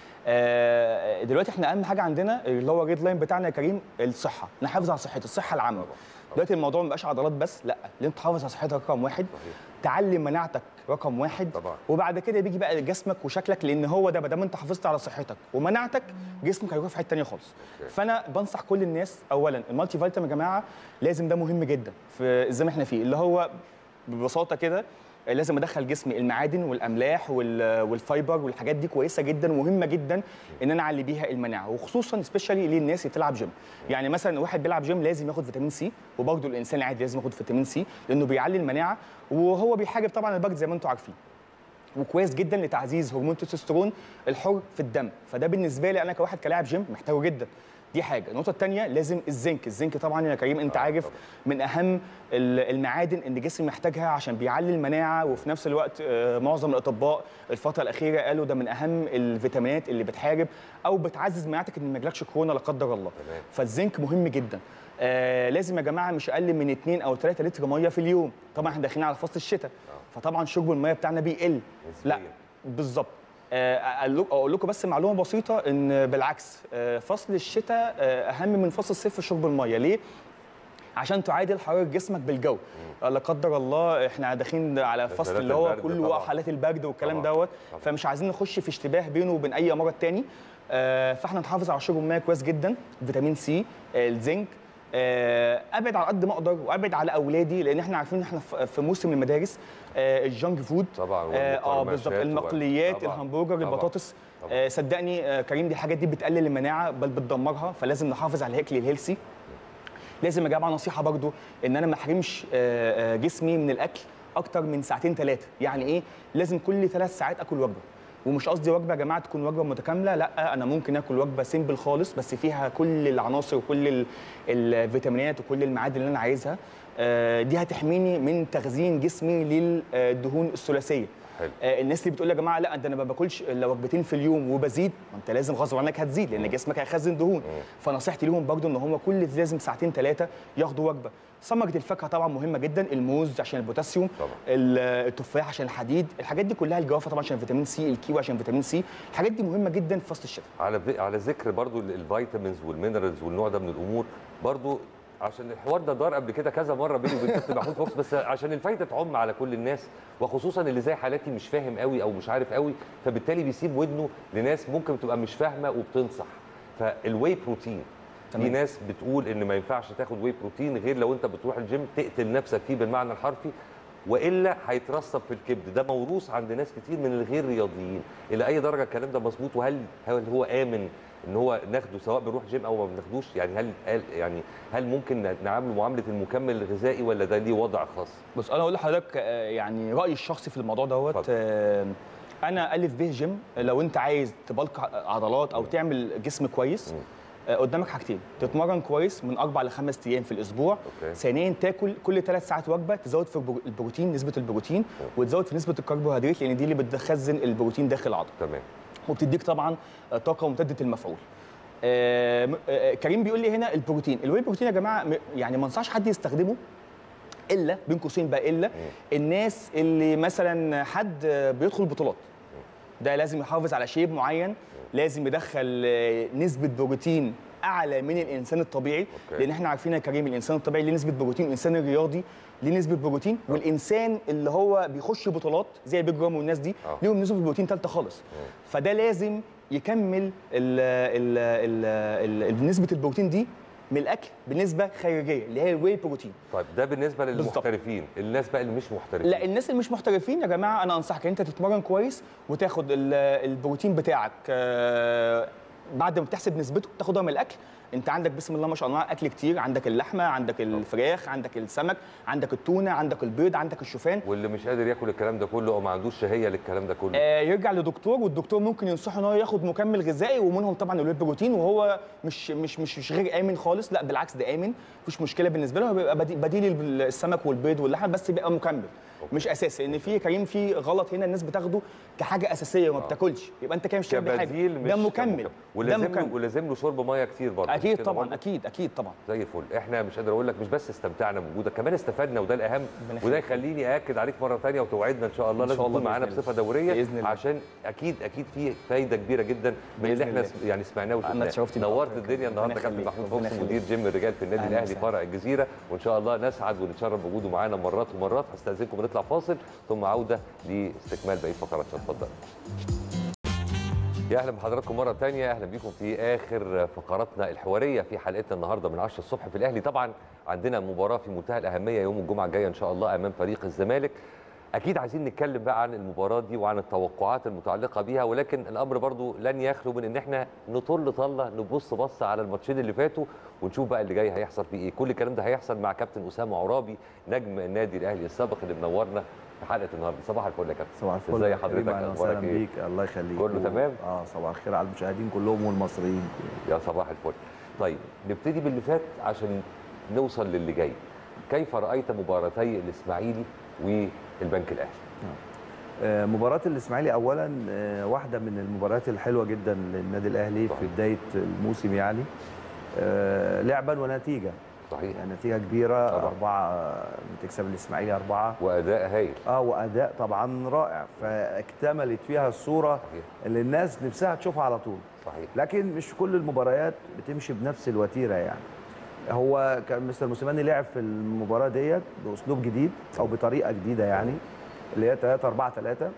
آه، دلوقتي احنا اهم حاجه عندنا اللي هو الريد لاين بتاعنا يا كريم الصحه نحافظ على صحتي الصحه العامه دلوقتي الموضوع ما بقاش عضلات بس لا لازم تحافظ على صحتك رقم واحد صحيح. تعلم مناعتك رقم واحد طبعا. وبعد كده بيجي بقى جسمك وشكلك لان هو ده ما دام انت حافظت على صحتك ومناعتك جسمك هيروح في حته ثانيه خالص أوكي. فانا بنصح كل الناس اولا المالتي فيتامين يا جماعه لازم ده مهم جدا في الزمن اللي احنا فيه اللي هو ببساطه كده لازم ادخل جسمي المعادن والاملاح وال- والفايبر والحاجات دي كويسه جدا ومهمه جدا ان انا اعلي بيها المناعه وخصوصا سبيشالي للناس اللي بتلعب جيم يعني مثلا واحد بيلعب جيم لازم ياخد فيتامين سي وبرضه الانسان العادي لازم ياخد فيتامين سي لانه بيعلي المناعه وهو بيحارب طبعا البرد زي ما انتم عارفين وكويس جدا لتعزيز هرمون التستوستيرون الحر في الدم فده بالنسبه لي انا كواحد كلاعب جيم محتاجه جدا دي حاجه النقطه الثانيه لازم الزنك الزنك طبعا يا كريم انت آه، عارف طبعاً. من اهم ال- المعادن اللي الجسم محتاجها عشان بيعلي المناعه وفي نفس الوقت آه، معظم الاطباء الفتره الاخيره قالوا ده من اهم الفيتامينات اللي بتحارب او بتعزز مناعتك ان ما يجيلكش كورونا لا قدر الله تمام. فالزنك مهم جدا آه لازم يا جماعه مش اقل من 2 او 3 لتر ميه في اليوم طبعا احنا داخلين على فصل الشتاء فطبعا شرب الميه بتاعنا بيقل لا نسبياً. بالظبط آه، اقول لكم- اقول لكم بس معلومه بسيطه ان بالعكس آه، فصل الشتاء آه، اهم من فصل الصيف في شرب الميه ليه عشان تعادل حراره جسمك بالجو لا قدر الله احنا داخلين على فصل نزلات اللي هو البرد كله طبعاً. حالات البرد والكلام طبعاً. دوت طبعاً. فمش عايزين نخش في اشتباه بينه وبين اي مرض تاني آه، فاحنا نحافظ على شرب الميه كويس جدا فيتامين سي آه، الزنك آه، ابعد على قد ما اقدر وابعد على اولادي لان احنا عارفين ان احنا في في موسم المدارس آه، الجنك فود طبعا اه آه، والمقرمشات بالظبط وال- المقليات طبعاً. الهمبرجر طبعاً. البطاطس طبعاً. آه، صدقني آه، كريم دي الحاجات دي بتقلل المناعه بل بتدمرها فلازم نحافظ على الهيكل الهيلسي لازم يا جماعه نصيحه برضو ان انا ما احرمش آه، آه، جسمي من الاكل اكتر من ساعتين ثلاثه يعني ايه لازم كل ثلاث ساعات اكل وجبه ومش قصدي وجبه يا جماعه تكون وجبه متكامله لا انا ممكن اكل وجبه سيمبل خالص بس فيها كل العناصر وكل ال- الفيتامينات وكل المعادن اللي انا عايزها آه، دي هتحميني من تخزين جسمي للدهون الثلاثيه حلو. آه، الناس اللي بتقول يا جماعه لا ده انا ما باكلش الا وجبتين في اليوم وبزيد ما انت لازم غصب عنك هتزيد لان جسمك هيخزن دهون فنصيحتي ليهم برضو ان هم كل لازم ساعتين ثلاثه ياخدوا وجبه ثمره الفاكهه طبعا مهمه جدا الموز عشان البوتاسيوم طبعا. ال- التفاح عشان الحديد الحاجات دي كلها الجوافه طبعا عشان فيتامين سي الكيوي عشان فيتامين سي الحاجات دي مهمه جدا في فصل الشتاء على ذ- على ذكر برضو ال- الفيتامينز والمينرالز والنوع ده من الامور برضو عشان الحوار ده دار قبل كده كذا مره بيني وبين كابتن محمود فوكس بس عشان الفايده تعم على كل الناس وخصوصا اللي زي حالاتي مش فاهم قوي او مش عارف قوي فبالتالي بيسيب ودنه لناس ممكن تبقى مش فاهمه وبتنصح فالواي بروتين في تمام. ناس بتقول ان ما ينفعش تاخد واي بروتين غير لو انت بتروح الجيم تقتل نفسك فيه بالمعنى الحرفي والا هيترسب في الكبد ده موروث عند ناس كتير من الغير رياضيين الى اي درجه الكلام ده مظبوط وهل هل هو امن ان هو ناخده سواء بنروح جيم او ما بناخدوش يعني هل هل يعني هل ممكن نعامله معامله المكمل الغذائي ولا ده ليه وضع خاص بص انا اقول لحضرتك آه، يعني رايي الشخصي في الموضوع دوت اتفضل. آه، انا الف به جيم لو انت عايز تبلك عضلات او تعمل جسم كويس آه، قدامك حاجتين تتمرن كويس من اربع لخمس ايام في الاسبوع أوكي. ثانيا تاكل كل ثلاث ساعات وجبه تزود في البرو- البروتين نسبه البروتين وتزود في نسبه الكربوهيدرات لان دي اللي بتخزن البروتين داخل العضله تمام وبتديك طبعا آه، طاقه ممتده المفعول آه، م- آه، كريم بيقول لي هنا البروتين الواي بروتين يا جماعه م- يعني ما انصحش حد يستخدمه الا بين قوسين بقى الا الناس اللي مثلا حد آه، بيدخل بطولات ده لازم يحافظ على شيب معين لازم يدخل آه، نسبه بروتين اعلى من الانسان الطبيعي أوكي. لان احنا عارفين يا كريم الانسان الطبيعي ليه نسبه بروتين والانسان الرياضي ليه نسبه بروتين والانسان اللي هو بيخش بطولات زي البيج رام والناس دي آه. ليهم نسبه بروتين ثالثه خالص فده لازم يكمل ال ال ال ال نسبه البروتين دي من الاكل بنسبه خارجيه اللي هي الواي بروتين طيب ده بالنسبه بالظبط. للمحترفين الناس بقى اللي مش محترفين لا الناس اللي مش محترفين يا جماعه انا انصحك ان انت تتمرن كويس وتاخد ال- البروتين بتاعك آه، بعد ما بتحسب نسبته تاخدها من الاكل انت عندك بسم الله ما شاء الله اكل كتير عندك اللحمه عندك الفراخ عندك السمك عندك التونه عندك البيض عندك الشوفان واللي مش قادر ياكل الكلام ده كله او ما عندوش شهيه للكلام ده كله آه، يرجع لدكتور والدكتور ممكن ينصحه ان هو ياخد مكمل غذائي ومنهم طبعا الويب بروتين وهو مش مش مش مش غير امن خالص لا بالعكس ده امن مفيش مشكله بالنسبه له هو بيبقى بدي- بديل السمك والبيض واللحم بس بيبقى مكمل مش اساسي لان في كريم في غلط هنا الناس بتاخده كحاجه اساسيه وما بتاكلش يبقى انت كده مش بتعمل حاجه كبديل مش ده مكمل ده ولازم له مكمل ولازم له شرب ميه كتير برضه مش اكيد كده طبعا برضه؟ اكيد اكيد طبعا زي الفل احنا مش قادر اقول لك مش بس استمتعنا بوجودك كمان استفدنا وده الاهم ربنا وده يخليك. يخليني اكد عليك مره ثانيه وتوعدنا ان شاء الله إن لازم شاء الله تكون معانا بإذن الله. بصفه دوريه بإذن الله. عشان اكيد اكيد في فايده كبيره جدا من اللي بإذن احنا الله. س- يعني سمعناه أنا وشفناه اتشرفت نورت بحضرتك. الدنيا النهارده ربنا كابتن يخليك. محمود ربنا فوزي يخليك. مدير جيم الرجال في النادي أهلا الاهلي وسهلا. فرع الجزيره وان شاء الله نسعد ونتشرف بوجوده معانا مرات ومرات هستاذنكم ونطلع فاصل ثم عوده لاستكمال بقيه فقراتنا اتفضل يا اهلا بحضراتكم مره تانية اهلا بيكم في اخر فقراتنا الحواريه في حلقتنا النهارده من 10 الصبح في الاهلي طبعا عندنا مباراه في منتهى الاهميه يوم الجمعه الجايه ان شاء الله امام فريق الزمالك اكيد عايزين نتكلم بقى عن المباراه دي وعن التوقعات المتعلقه بيها ولكن الامر برضو لن يخلو من ان احنا نطل طله نبص بص على الماتشين اللي فاتوا ونشوف بقى اللي جاي هيحصل فيه ايه كل الكلام ده هيحصل مع كابتن اسامه عرابي نجم النادي الاهلي السابق اللي منورنا في حلقه النهارده صباح الفل يا كابتن صباح الفل ازي يا حضرتك كريم، أهلا اخبارك وسهلا ايه بيك الله يخليك كله تمام؟ اه صباح الخير على المشاهدين كلهم والمصريين يا صباح الفل طيب نبتدي باللي فات عشان نوصل للي جاي كيف رايت مباراتي الاسماعيلي والبنك الاهلي آه مباراة الإسماعيلي أولا آه واحدة من المباريات الحلوة جدا للنادي الأهلي صحيح. في بداية الموسم يعني آه لعبا ونتيجة صحيح يعني نتيجة كبيرة طبعا. أربعة آه، بتكسب الإسماعيلي أربعة واداء هايل اه وأداء طبعا رائع فاكتملت فيها الصورة صحيح اللي الناس نفسها تشوفها على طول صحيح لكن مش كل المباريات بتمشي بنفس الوتيره يعني هو كان مستر موسيماني لعب في المباراه ديت باسلوب جديد او بطريقه جديده يعني اللي هي 3 4 3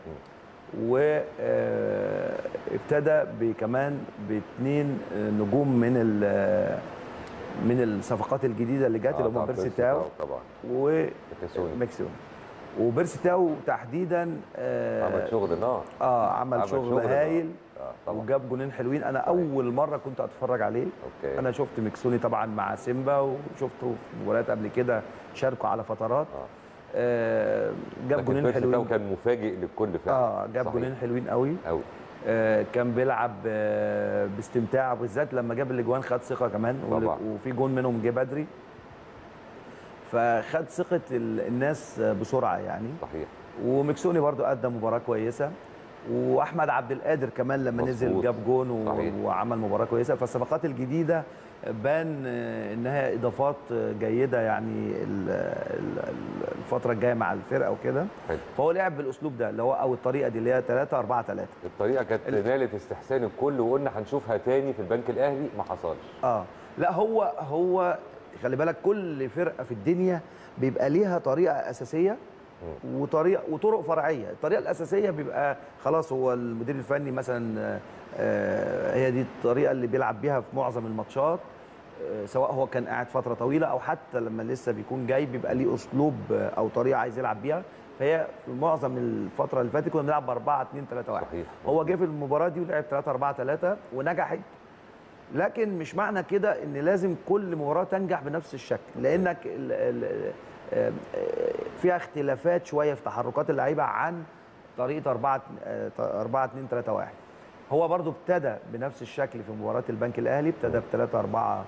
وابتدى بكمان باثنين نجوم من ال- من الصفقات الجديده اللي جت اللي آه، هم طبعاً، بيرسي تاو طبعا مكسوني. وميكسيون وبيرسي تاو تحديدا آه، عمل شغل نار اه عمل, عمل شغل شغل هايل آه، طبعا وجاب جونين حلوين انا اول مره كنت اتفرج عليه اوكي انا شفت مكسوني طبعا مع سيمبا وشفته في مباريات قبل كده شاركوا على فترات آه. آه جاب لكن جونين بيرسي تاو حلوين كان مفاجئ للكل فعلا اه جاب صحيح. جونين حلوين قوي قوي آه كان بيلعب آه باستمتاع بالذات لما جاب الاجوان خد ثقه كمان وال- طبعا. وفي جون منهم جه بدري فخد ثقه ال- الناس آه، بسرعه يعني صحيح ومكسوني برضو ادى مباراه كويسه واحمد عبد القادر كمان لما مظبوط. نزل جاب جون و... صحيح. وعمل مباراه كويسه فالصفقات الجديده بان آه، انها اضافات آه، جيده يعني ال- ال- ال- الفتره الجايه مع الفرقه وكده حلو فهو لعب بالاسلوب ده اللي هو او الطريقه دي اللي هي 3 4 3 الطريقه كانت ال- نالت استحسان الكل وقلنا هنشوفها تاني في البنك الاهلي ما حصلش اه لا هو هو خلي بالك كل فرقه في الدنيا بيبقى ليها طريقه اساسيه وطريقه وطرق فرعيه الطريقه الاساسيه بيبقى خلاص هو المدير الفني مثلا آه، آه، هي دي الطريقه اللي بيلعب بيها في معظم الماتشات آه، سواء هو كان قاعد فتره طويله او حتى لما لسه بيكون جاي بيبقى ليه اسلوب آه، او طريقه عايز يلعب بيها فهي في معظم الفتره اللي فاتت كنا بنلعب ب 4 2 3 1 صحيح. هو جه في المباراه دي ولعب 3 4 3 ونجحت لكن مش معنى كده ان لازم كل مباراه تنجح بنفس الشكل لانك ال ال آه، آه، فيها اختلافات شويه في تحركات اللعيبه عن طريقه 4 4 2 3 1 هو برضو ابتدى بنفس الشكل في مباراه البنك الاهلي ابتدى ب 3 4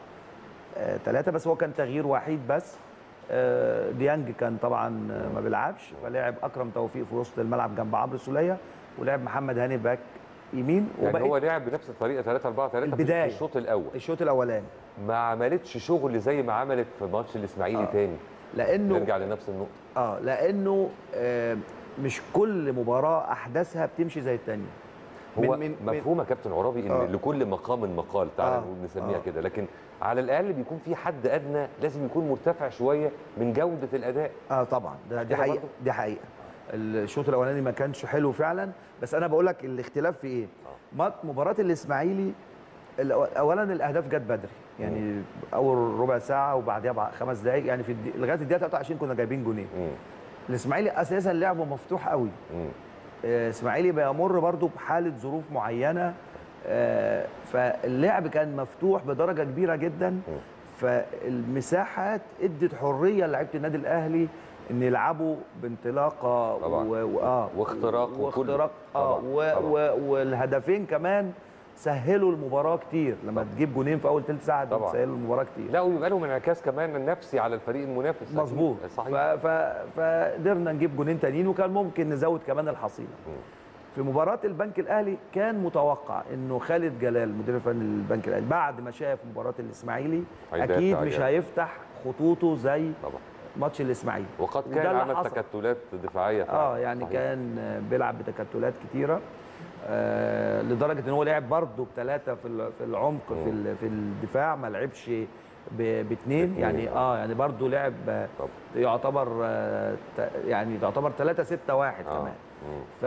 3 بس هو كان تغيير وحيد بس آه، ديانج كان طبعا آه، ما بيلعبش فلعب اكرم توفيق في وسط الملعب جنب عمرو السوليه ولعب محمد هاني باك يمين يعني وبقيت هو لعب بنفس الطريقه 3 4 3 في البداية. الشوط الاول الشوط الاولاني ما عملتش شغل زي ما عملت في ماتش الاسماعيلي آه. تاني لانه نرجع لنفس النقطه اه لانه آه مش كل مباراه احداثها بتمشي زي الثانيه هو مفهوم يا كابتن عرابي ان آه. لكل مقام مقال تعالى آه. نقول نسميها آه. كده لكن على الاقل بيكون في حد ادنى لازم يكون مرتفع شويه من جوده الاداء اه طبعا ده دي كده حقيقه برضه؟ دي حقيقه الشوط الاولاني ما كانش حلو فعلا بس انا بقول لك الاختلاف في ايه مات- مباراه الاسماعيلي الأو- اولا الاهداف جت بدري يعني اول ربع ساعه وبعديها بع- خمس دقائق يعني في الدي... لغايه الدقيقه 23 كنا جايبين جونين مم. الاسماعيلي اساسا لعبه مفتوح قوي مم. آه، اسماعيلي بيمر برضو بحاله ظروف معينه آه، فاللعب كان مفتوح بدرجه كبيره جدا فالمساحات ادت حريه لعيبه النادي الاهلي ان يلعبوا بانطلاقه طبعاً. و... و... آه واختراق وكل- واختراق اه طبعاً، و... طبعاً. و... والهدفين كمان سهلوا المباراه كتير لما تجيب جونين في اول ثلث ساعه دول طبعاً. سهلوا المباراه كتير لا ويبقى لهم انعكاس كمان النفسي على الفريق المنافس أكيد. مظبوط ف... صحيح ف... فقدرنا نجيب جونين تانيين وكان ممكن نزود كمان الحصيله في مباراه البنك الاهلي كان متوقع انه خالد جلال مدير الفني للبنك الاهلي بعد ما شاف مباراه الاسماعيلي هيدافع اكيد مش يعني. هيفتح خطوطه زي طبعا ماتش الاسماعيلي وقد وده كان اللي عمل حصل. تكتلات دفاعيه فعلا. اه يعني صحيح. كان بيلعب بتكتلات كتيره آه لدرجه ان هو لعب برضه بثلاثه في ال- في العمق في ال- في الدفاع ما لعبش ب- باثنين باتنين، يعني اه يعني برضه لعب آه، طب. يعتبر آه ت- يعني تعتبر 3 6 1 آه. كمان مم. ف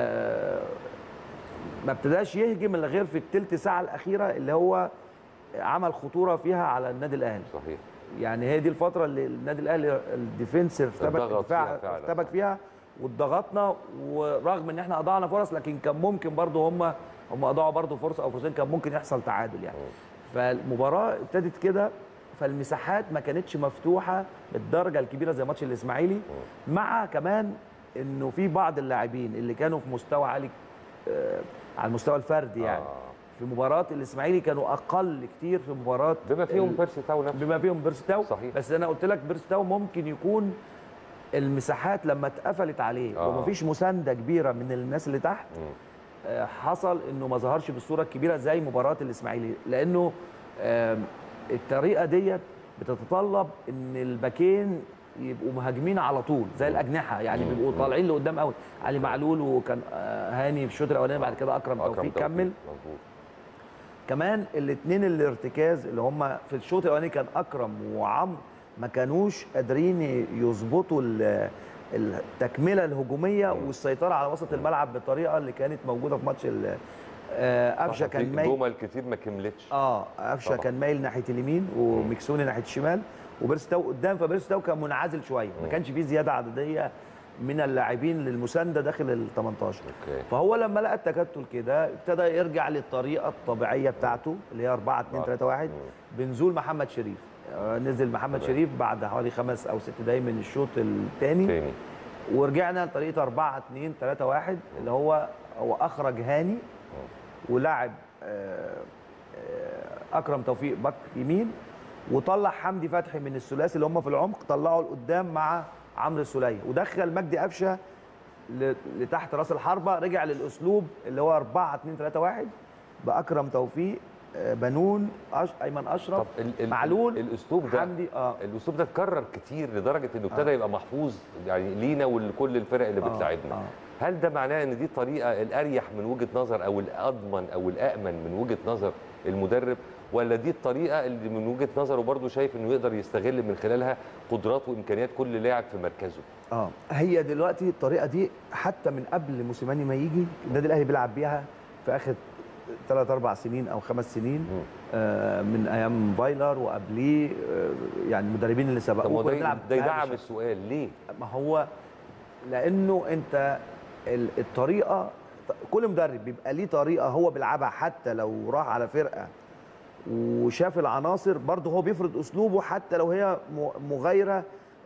ما ابتداش يهجم الا غير في الثلث ساعه الاخيره اللي هو عمل خطوره فيها على النادي الاهلي صحيح يعني هي دي الفتره اللي النادي الاهلي الديفنس ارتبك اتضغط الدفاع فيها فعلا. ارتبك فيها واتضغطنا ورغم ان احنا اضاعنا فرص لكن كان ممكن برضه هم هم اضاعوا برضه فرصه او فرصتين كان ممكن يحصل تعادل يعني فالمباراه ابتدت كده فالمساحات ما كانتش مفتوحه بالدرجه الكبيره زي ماتش الاسماعيلي مع كمان انه في بعض اللاعبين اللي كانوا في مستوى عالي آه، على المستوى الفردي يعني آه. في مباراه الاسماعيلي كانوا اقل كتير في مباراه بما فيهم ال- بيرسي تاو نفسه بما فيهم بيرستاو صحيح. بس انا قلت لك بيرستاو ممكن يكون المساحات لما اتقفلت عليه آه. ومفيش مسانده كبيره من الناس اللي تحت مم. آه، حصل انه ما ظهرش بالصوره الكبيره زي مباراه الاسماعيلي لانه آم، الطريقه ديت بتتطلب ان الباكين يبقوا مهاجمين على طول زي الاجنحه يعني مم. بيبقوا مم. طالعين لقدام قوي علي معلول وكان آه، هاني في الشوط الاولاني بعد كده اكرم أكرم توفيق كمل مظبوط كمان الاثنين الارتكاز اللي هم في الشوط الاولاني كان اكرم وعمرو ما كانوش قادرين يظبطوا ال- التكمله الهجوميه والسيطره على وسط الملعب بالطريقه اللي كانت موجوده في ماتش ال- آه، قفشه صح، كان في مايل جمل كتير ما كملتش اه قفشه طبعا. كان مايل ناحيه اليمين ومكسوني ناحيه الشمال وبيرستاو قدام فبيرستاو كان منعزل شويه ما مم. كانش فيه زياده عدديه من اللاعبين للمسانده داخل ال 18 اوكي فهو لما لقى التكتل كده ابتدى يرجع للطريقه الطبيعيه بتاعته اللي هي 4 2 3 1 بنزول محمد شريف آه، نزل محمد تمام. شريف بعد حوالي خمس او ست دقايق من الشوط الثاني تاني ورجعنا لطريقه 4 2 3 1 اللي هو هو اخرج هاني ولعب آه، آه، اكرم توفيق باك يمين وطلع حمدي فتحي من الثلاثي اللي هم في العمق طلعه لقدام مع عمرو السوليه ودخل مجدي قفشه ل- لتحت راس الحربه رجع للاسلوب اللي هو 4 2 3 1 باكرم توفيق آه، بنون أش... ايمن اشرف طب ال- ال- معلول الاسلوب ده حمدي اه الاسلوب ده اتكرر كتير لدرجه انه ابتدى آه. يبقى محفوظ يعني لينا ولكل الفرق اللي آه، بتلاعبنا آه. هل ده معناه ان دي الطريقه الاريح من وجهه نظر او الاضمن او الامن من وجهه نظر المدرب ولا دي الطريقه اللي من وجهه نظره برضه شايف انه يقدر يستغل من خلالها قدرات وامكانيات كل لاعب في مركزه اه هي دلوقتي الطريقه دي حتى من قبل موسيماني ما يجي النادي الاهلي بيلعب بيها في اخر ثلاث اربع سنين او خمس سنين مم. آه من ايام فايلر وقبليه آه يعني المدربين اللي طب ما سبقوه هو كنا ده بنلعب ده بهذا يدعم الشكل. السؤال ليه؟ ما هو لانه انت ال- الطريقه كل مدرب بيبقى ليه طريقه هو بيلعبها حتى لو راح على فرقه وشاف العناصر برضه هو بيفرض اسلوبه حتى لو هي م- مغايره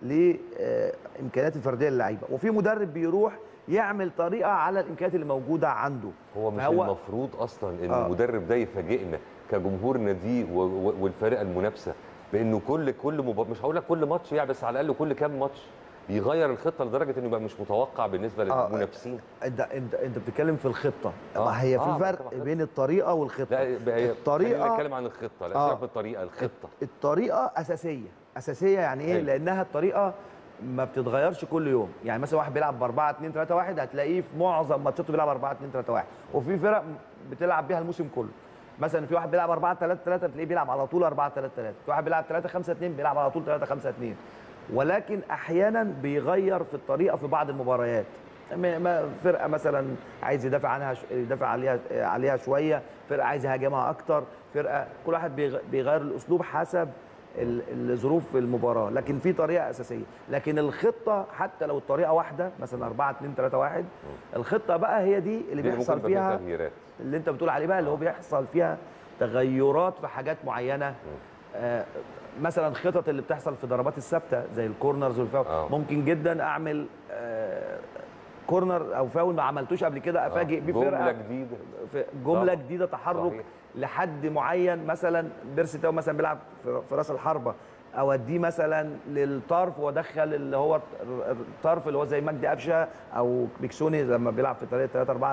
لامكانيات الفرديه للعيبه وفي مدرب بيروح يعمل طريقه على الامكانيات اللي موجوده عنده هو مش فهو- المفروض اصلا ان آه. المدرب ده يفاجئنا كجمهور ناديه و- و- والفرق المنافسه بانه كل كل مب... مش هقول لك كل ماتش يعني بس على الاقل كل كام ماتش يغير الخطه لدرجه انه يبقى مش متوقع بالنسبه آه. للمنافسين انت انت انت بتتكلم في الخطه آه. ما هي في آه، فرق بتكلم عن بين الطريقه والخطه لا بقى- خلينا الطريقه نتكلم عن الخطه لا آه. سيبك من الطريقه الخطه الطريقه اساسيه اساسيه يعني ايه حلو. لانها الطريقه ما بتتغيرش كل يوم يعني مثلا واحد بيلعب ب 4 2 3 1 هتلاقيه في معظم ماتشاته بيلعب 4 2 3 1 وفي فرق بتلعب بيها الموسم كله مثلا في واحد بيلعب 4 3 3 بتلاقيه بيلعب على طول 4 3 3 في واحد بيلعب 3 5 2 بيلعب على طول 3 5 2 ولكن احيانا بيغير في الطريقه في بعض المباريات ما- ما- فرقه مثلا عايز يدافع عنها ش- يدافع عليها عليها شويه فرقه عايز يهاجمها اكتر فرقه كل واحد بيغ- بيغير الاسلوب حسب ال- ظروف المباراه لكن في طريقه اساسيه لكن الخطه حتى لو الطريقه واحده مثلا 4 2 3 1 الخطه بقى هي دي اللي دي اللي بيحصل ممكن يبقى فيها فيها تغييرات اللي انت بتقول عليه بقى اللي هو بيحصل فيها تغيرات في حاجات معينه آه مثلا خطط اللي بتحصل في ضربات الثابته زي الكورنرز والفاول آه. ممكن جدا اعمل آه كورنر او فاول ما عملتوش قبل كده افاجئ بيه جمله فرقه جديده في جمله طبعا. جديده تحرك صحيح. لحد معين مثلا بيرسي تاو مثلا بيلعب في في راس الحربه اوديه مثلا للطرف وادخل اللي هو الطرف اللي هو زي مجدي قفشه او بيكسوني لما بيلعب في 3 3 4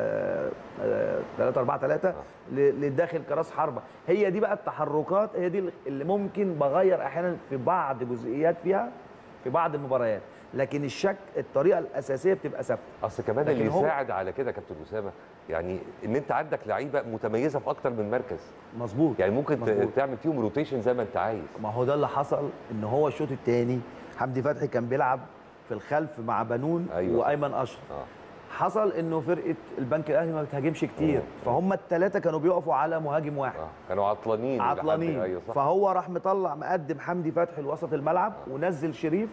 3 4 3 للداخل كراس حربه هي دي بقى التحركات هي دي اللي ممكن بغير احيانا في بعض جزئيات فيها في بعض المباريات لكن الشك الطريقه الاساسيه بتبقى ثابته اصل كمان لكن اللي هو- يساعد على كده يا كابتن اسامه يعني ان انت عندك لعيبه متميزه في اكتر من مركز مظبوط يعني ممكن ت- مظبوط. تعمل فيهم روتيشن زي ما انت عايز ما هو ده اللي حصل ان هو الشوط الثاني حمدي فتحي كان بيلعب في الخلف مع بنون أيوة. وايمن اشرف اه حصل انه فرقه البنك الاهلي ما بتهاجمش كتير مم. فهم الثلاثه كانوا بيقفوا على مهاجم واحد اه كانوا عطلانين لحد- عطلانين ايوه صح فهو راح مطلع مقدم حمدي فتحي لوسط الملعب ونزل شريف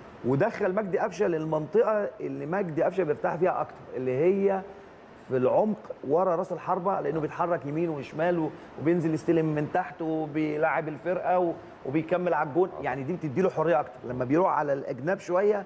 ودخل مجدي قفشه للمنطقه اللي مجدي قفشه بيرتاح فيها اكتر اللي هي في العمق ورا راس الحربه لانه بيتحرك يمين وشمال و- وبينزل يستلم من تحت وبيلاعب الفرقه و- وبيكمل على الجون يعني دي بتدي له حريه اكتر لما بيروح على الاجناب شويه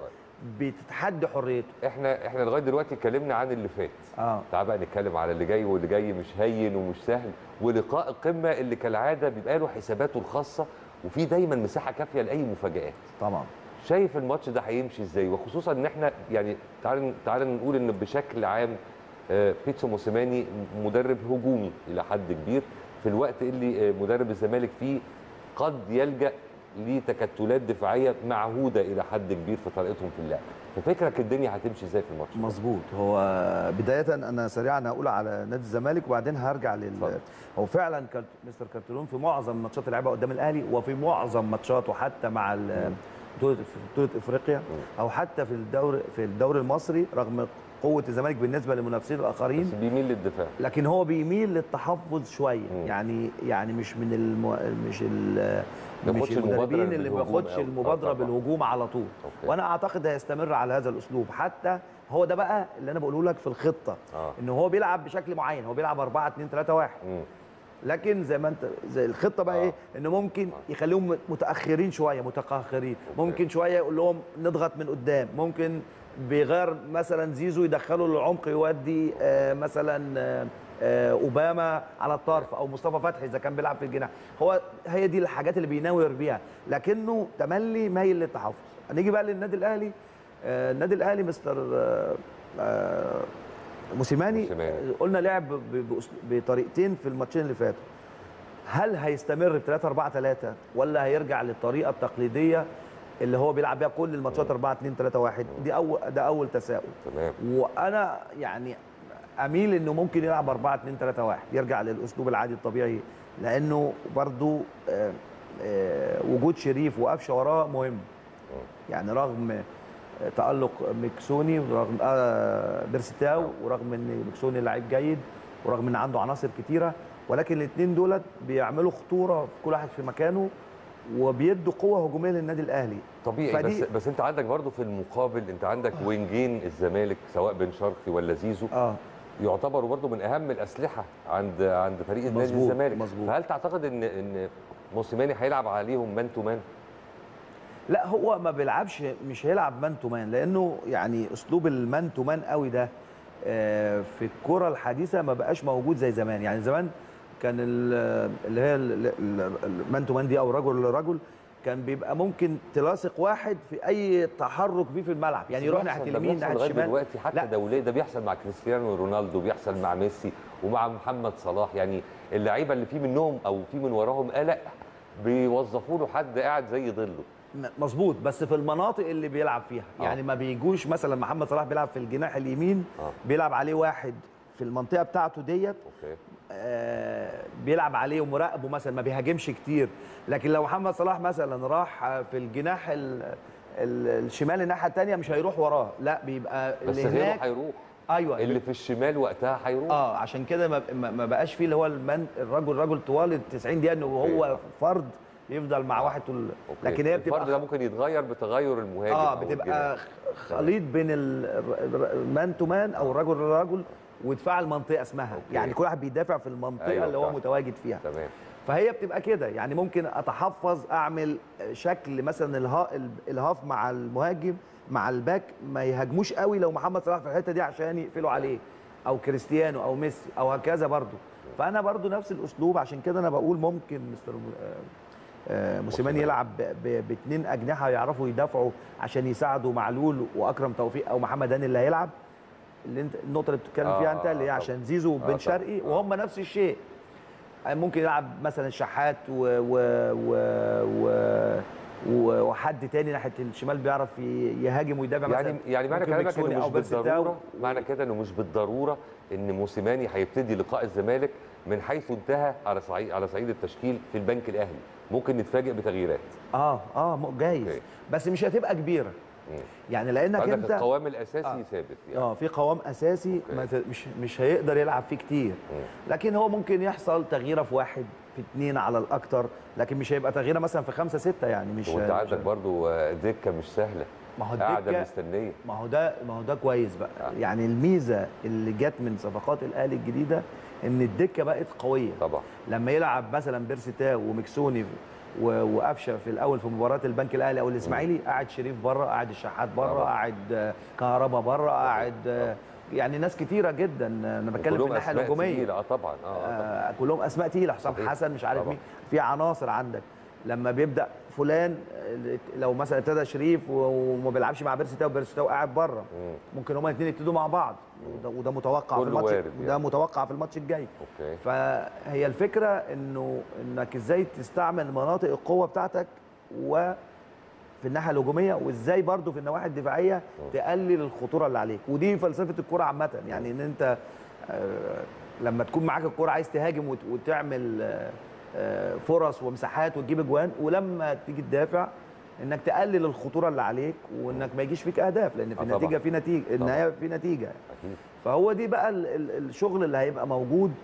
بتتحدى حريته احنا احنا لغايه دلوقتي اتكلمنا عن اللي فات اه تعال بقى نتكلم على اللي جاي واللي جاي مش هين ومش سهل ولقاء القمه اللي كالعاده بيبقى له حساباته الخاصه وفي دايما مساحه كافيه لاي مفاجات طبعا شايف الماتش ده هيمشي ازاي وخصوصا ان احنا يعني تعال تعال نقول ان بشكل عام آه، بيتسو موسيماني مدرب هجومي الى حد كبير في الوقت اللي آه، مدرب الزمالك فيه قد يلجا لتكتلات دفاعيه معهوده الى حد كبير في طريقتهم في اللعب ففكرك الدنيا هتمشي ازاي في الماتش ده؟ مظبوط هو بدايه انا سريعا هقول على نادي الزمالك وبعدين هرجع لل اتفضل. هو فعلا كان مستر كارتلون في معظم ماتشات اللي لعبها قدام الاهلي وفي معظم ماتشاته حتى مع ال- بطوله في بطوله افريقيا او حتى في الدوري في الدوري المصري رغم قوه الزمالك بالنسبه للمنافسين الاخرين بس بيميل للدفاع لكن هو بيميل للتحفظ شويه مم. يعني يعني مش من الم... مش ال... ما مش بياخدش المبادرة المدربين اللي ما بالهجوم بياخدش أوي. آه المبادره طبعاً. بالهجوم على طول أوكي. وانا اعتقد هيستمر على هذا الاسلوب حتى هو ده بقى اللي انا بقوله لك في الخطه اه ان هو بيلعب بشكل معين هو بيلعب 4 2 3 1 مم. لكن زي ما انت زي الخطه بقى آه. ايه ان ممكن يخليهم متاخرين شويه متقهقرين ممكن شويه يقول لهم نضغط من قدام ممكن بيغير مثلا زيزو يدخله للعمق يودي آه مثلا آه آه اوباما على الطرف او مصطفى فتحي اذا كان بيلعب في الجناح هو هي دي الحاجات اللي بيناور بيها لكنه تملي مايل للتحفظ هنيجي بقى للنادي الاهلي آه النادي الاهلي مستر آه آه موسيماني موسيماني. قلنا لعب ب- بأسلوب- بطريقتين في الماتشين اللي فاتوا هل هيستمر ب 3 4 3 ولا هيرجع للطريقه التقليديه اللي هو بيلعب بيها كل الماتشات 4 2 3 1 دي اول ده اول تساؤل تمام وانا يعني اميل انه ممكن يلعب 4 2 3 1 يرجع للاسلوب العادي الطبيعي لانه برضو آه، آه، وجود شريف وقفشه وراه مهم يعني رغم تألق مكسوني ورغم آه، بيرستاو ورغم ان مكسوني لعيب جيد ورغم ان عنده عناصر كتيره ولكن الاثنين دولت بيعملوا خطوره في كل واحد في مكانه وبيدوا قوه هجوميه للنادي الاهلي طبيعي بس فدي- بس انت عندك برضو في المقابل انت عندك وينجين الزمالك سواء بن شرقي ولا زيزو اه يعتبروا برضو من اهم الاسلحه عند عند فريق النادي مظبوط، الزمالك مظبوط. فهل تعتقد ان ان موسيماني هيلعب عليهم مان تو مان لا هو ما بيلعبش مش هيلعب مان تو مان لانه يعني اسلوب المان تو مان قوي ده آه، في الكره الحديثه ما بقاش موجود زي زمان يعني زمان كان ال- اللي هي المان تو مان دي او رجل لرجل كان بيبقى ممكن تلاصق واحد في اي تحرك فيه في الملعب يعني يروح بيحصل- ناحيه ده اليمين بيحصل ناحيه لغايه الشمال دلوقتي حتى لا. دوليه ده بيحصل مع كريستيانو رونالدو بيحصل مع ميسي ومع محمد صلاح يعني اللعيبه اللي في منهم او في من وراهم قلق بيوظفوا له حد قاعد زي ظله م- مظبوط بس في المناطق اللي بيلعب فيها آه. يعني ما بيجوش مثلا محمد صلاح بيلعب في الجناح اليمين آه. بيلعب عليه واحد في المنطقه بتاعته ديت اوكي آه، بيلعب عليه ومراقبه مثلا ما بيهاجمش كتير لكن لو محمد صلاح مثلا راح آه، في الجناح ال- ال- الشمال الناحيه الثانيه مش هيروح وراه لا بيبقى بس اللي غيره هناك هيروح ايوه اللي في الشمال وقتها هيروح اه عشان كده ما, ما ما بقاش فيه اللي هو المن الرجل رجل طوال ال 90 دقيقه انه هو أوكي. فرد يفضل مع واحد طول أوكي. لكن هي الفرد ده بتبقى ممكن يتغير بتغير المهاجم اه أو بتبقى الجناح. خليط بين المان تو مان او رجل لرجل ودفاع المنطقه اسمها أوكي. يعني كل واحد بيدافع في المنطقه أيوة اللي هو صح. متواجد فيها تمام فهي بتبقى كده يعني ممكن اتحفظ اعمل شكل مثلا الها الهاف مع المهاجم مع الباك ما يهاجموش قوي لو محمد صلاح في الحته دي عشان يقفلوا عليه او كريستيانو او ميسي او هكذا برضو فانا برضو نفس الاسلوب عشان كده انا بقول ممكن مستر آه، آه، موسيماني يلعب ب- ب- باثنين اجنحه يعرفوا يدافعوا عشان يساعدوا معلول واكرم توفيق او محمد هاني اللي هيلعب اللي انت النقطه اللي بتتكلم آه، فيها انت اللي هي طبعا. عشان زيزو طبعا. وبن شرقي وهم نفس الشيء ممكن يلعب مثلا شحات و و و و و- وحد تاني ناحيه الشمال بيعرف ي- يهاجم ويدافع يعني مثلا يعني معنى ممكن كلامك بيكسوني انه أو مش بيرستاو. بالضروره معنى كده انه مش بالضروره ان موسيماني هيبتدي لقاء الزمالك من حيث انتهى على صعيد على صعيد التشكيل في البنك الاهلي ممكن نتفاجئ بتغييرات اه اه م- جايز أوكي. بس مش هتبقى كبيره مم. يعني لانك عندك انت القوام الاساسي آه. ثابت يعني اه في قوام اساسي أوكي. ما ت- مش مش هيقدر يلعب فيه كتير لكن هو ممكن يحصل تغييره في واحد في اثنين على الاكتر لكن مش هيبقى تغييره مثلا في خمسه سته يعني مش وانت مش- عندك برضو آه، دكه مش سهله ما هو قاعده الدكه مستنيه ما هو ده ما هو ده كويس بقى آه. يعني الميزه اللي جت من صفقات الاهلي الجديده ان الدكه بقت قويه طبعا لما يلعب مثلا بيرسيتاو ومكسوني و- وقفشه في الاول في مباراه البنك الاهلي او الاسماعيلي قاعد شريف بره قاعد الشحات بره طبعا. قاعد آه، كهربا بره قاعد آه، يعني ناس كتيره جدا انا بتكلم في كلهم الناحيه أسماء الهجوميه تقيلة. اه طبعا اه, آه طبعا آه كلهم اسماء تقيله حسام صحيح. حسن مش عارف طبعا. مين في عناصر عندك لما بيبدا فلان آه، لو مثلا ابتدى شريف و- وما بيلعبش مع بيرسيتاو بيرسيتاو قاعد بره مم. ممكن هما الاثنين يبتدوا مع بعض وده, وده متوقع في كله الماتش وارد وده يعني. متوقع في الماتش الجاي اوكي فهي الفكره انه انك ازاي تستعمل مناطق القوه بتاعتك وفي الناحيه الهجوميه وازاي برضو في النواحي الدفاعيه تقلل الخطوره اللي عليك ودي فلسفه الكوره عامه يعني ان انت آه، لما تكون معاك الكوره عايز تهاجم وت- وتعمل آه، آه، فرص ومساحات وتجيب اجوان ولما تيجي تدافع انك تقلل الخطوره اللي عليك وانك ما يجيش فيك اهداف لان في آه، طبعاً. النتيجه في نتيجه النهايه في نتيجه اكيد فهو دي بقى ال- ال- الشغل اللي هيبقى موجود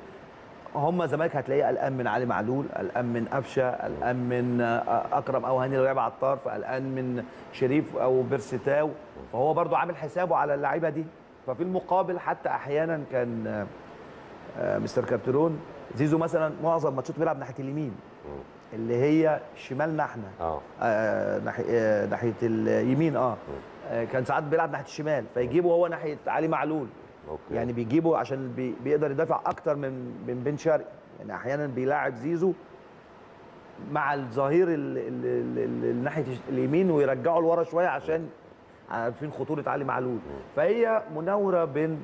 هم زمالك هتلاقيه قلقان من علي معلول قلقان من قفشه قلقان من آه، اكرم او هاني لو لعب على الطرف قلقان من شريف او بيرسيتاو فهو برضو عامل حسابه على اللعيبه دي ففي المقابل حتى احيانا كان آه، آه، مستر كابترون زيزو مثلا معظم ماتشاته بيلعب ناحيه اليمين اللي هي شمالنا احنا اه آه، ناحيه آه، ناحيه اليمين اه آه، كان ساعات بيلعب ناحيه الشمال فيجيبه هو ناحيه علي معلول اوكي يعني بيجيبه عشان بي بيقدر يدافع اكتر من من بن شرقي يعني احيانا بيلاعب زيزو مع الظهير ال- ال- ال- ال- ناحيه اليمين ويرجعه لورا شويه عشان عارفين خطوره علي معلول فهي مناوره بين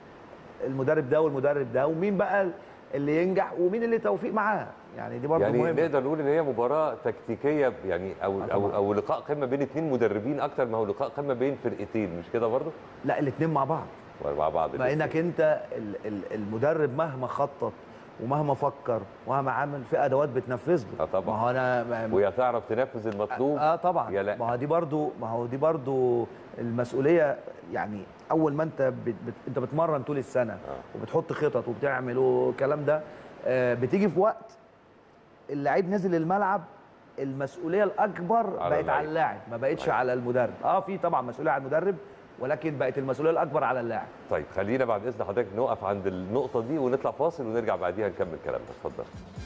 المدرب ده والمدرب ده ومين بقى اللي ينجح ومين اللي توفيق معاه يعني دي برضه يعني مهمه نقدر نقول ان هي مباراه تكتيكيه يعني او آه او طبعاً. او لقاء قمه بين اثنين مدربين اكتر ما هو لقاء قمه بين فرقتين مش كده برضه لا الاثنين مع بعض مع بعض ما الاتنين. انك انت ال- ال- المدرب مهما خطط ومهما فكر ومهما عمل في ادوات بتنفذ له آه طبعاً. ما هو انا ما- ويا تعرف تنفذ المطلوب اه طبعا يا لا. ما هو دي برضو ما هو دي برضو المسؤوليه يعني اول ما انت بت بت انت بتمرن طول السنه آه. وبتحط خطط وبتعمل والكلام ده آه بتيجي في وقت اللعيب نزل الملعب المسؤوليه الاكبر على بقت اللعيب. على اللاعب ما بقتش أيوة. على المدرب اه في طبعا مسؤوليه على المدرب ولكن بقت المسؤوليه الاكبر على اللاعب طيب خلينا بعد اذن حضرتك نقف عند النقطه دي ونطلع فاصل ونرجع بعديها نكمل كلامنا اتفضل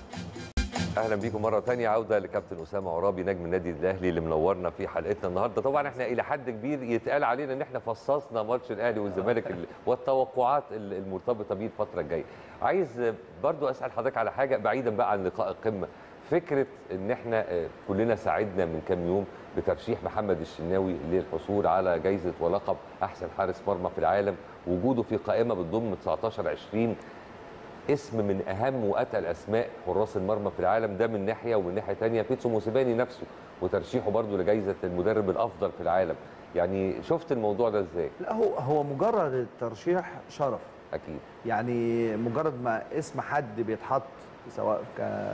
اهلا بيكم مره ثانيه عوده لكابتن اسامه عرابي نجم النادي الاهلي اللي منورنا في حلقتنا النهارده طبعا احنا الى حد كبير يتقال علينا ان احنا فصصنا ماتش الاهلي والزمالك ال- والتوقعات ال- المرتبطه بيه الفتره الجايه عايز برضو اسال حضرتك على حاجه بعيدا بقى عن لقاء القمه فكره ان احنا آه، كلنا ساعدنا من كام يوم بترشيح محمد الشناوي للحصول على جائزه ولقب احسن حارس مرمى في العالم وجوده في قائمه بتضم 19 20 اسم من اهم واتقل اسماء حراس المرمى في العالم ده من ناحيه ومن ناحيه ثانيه بيتسو موسيماني نفسه وترشيحه برضه لجائزه المدرب الافضل في العالم يعني شفت الموضوع ده ازاي لا هو هو مجرد الترشيح شرف اكيد يعني مجرد ما اسم حد بيتحط سواء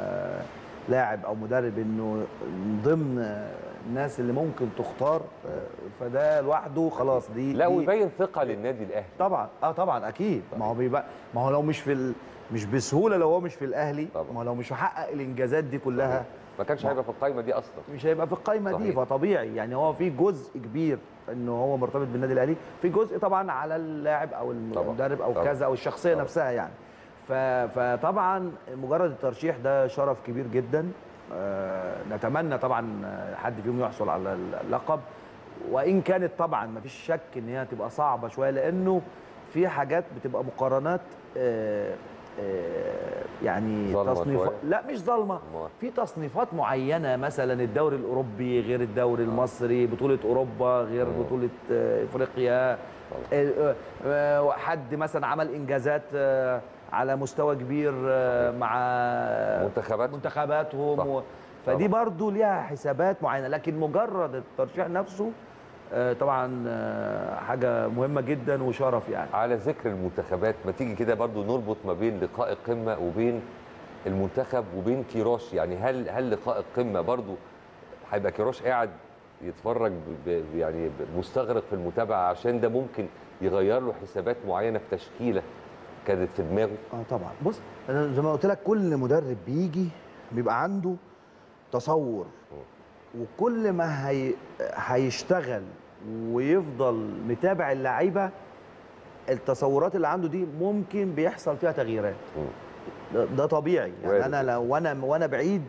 كلاعب او مدرب انه ضمن الناس اللي ممكن تختار فده لوحده خلاص دي لا دي ويبين ثقه للنادي الاهلي طبعا اه طبعا اكيد ما هو بيبقى ما هو لو مش في ال... مش بسهوله لو هو مش في الاهلي طبعا. ما هو لو مش محقق الانجازات دي كلها ما كانش هيبقى في القايمه دي اصلا مش هيبقى في القايمه دي صحيح. فطبيعي يعني هو في جزء كبير انه هو مرتبط بالنادي الاهلي في جزء طبعا على اللاعب او طبعاً. المدرب او طبعاً. كذا او الشخصيه طبعاً. نفسها يعني ف- فطبعا مجرد الترشيح ده شرف كبير جدا آه، نتمنى طبعا حد فيهم يحصل على اللقب وان كانت طبعا ما فيش شك ان هي تبقى صعبه شويه لانه في حاجات بتبقى مقارنات آه، آه، يعني ظالمة تصنيفات شوية. لا مش ظلمه أمال. في تصنيفات معينه مثلا الدوري الاوروبي غير الدوري المصري بطوله اوروبا غير مم. بطوله آه، افريقيا آه، آه، حد مثلا عمل انجازات آه، على مستوى كبير آه، مع منتخبات منتخباتهم صح. و... فدي طبعا. برضو ليها حسابات معينه لكن مجرد الترشيح نفسه آه، طبعا آه، حاجه مهمه جدا وشرف يعني على ذكر المنتخبات ما تيجي كده برضو نربط ما بين لقاء القمه وبين المنتخب وبين كيروش يعني هل هل لقاء القمه برضو هيبقى كيروش قاعد يتفرج ب- ب- يعني مستغرق في المتابعه عشان ده ممكن يغير له حسابات معينه في تشكيله كانت في دماغه اه طبعا بص انا زي ما قلت لك كل مدرب بيجي بيبقى عنده تصور وكل ما هي هيشتغل ويفضل متابع اللعيبه التصورات اللي عنده دي ممكن بيحصل فيها تغييرات ده, ده طبيعي يعني وارد. انا لو وانا وانا بعيد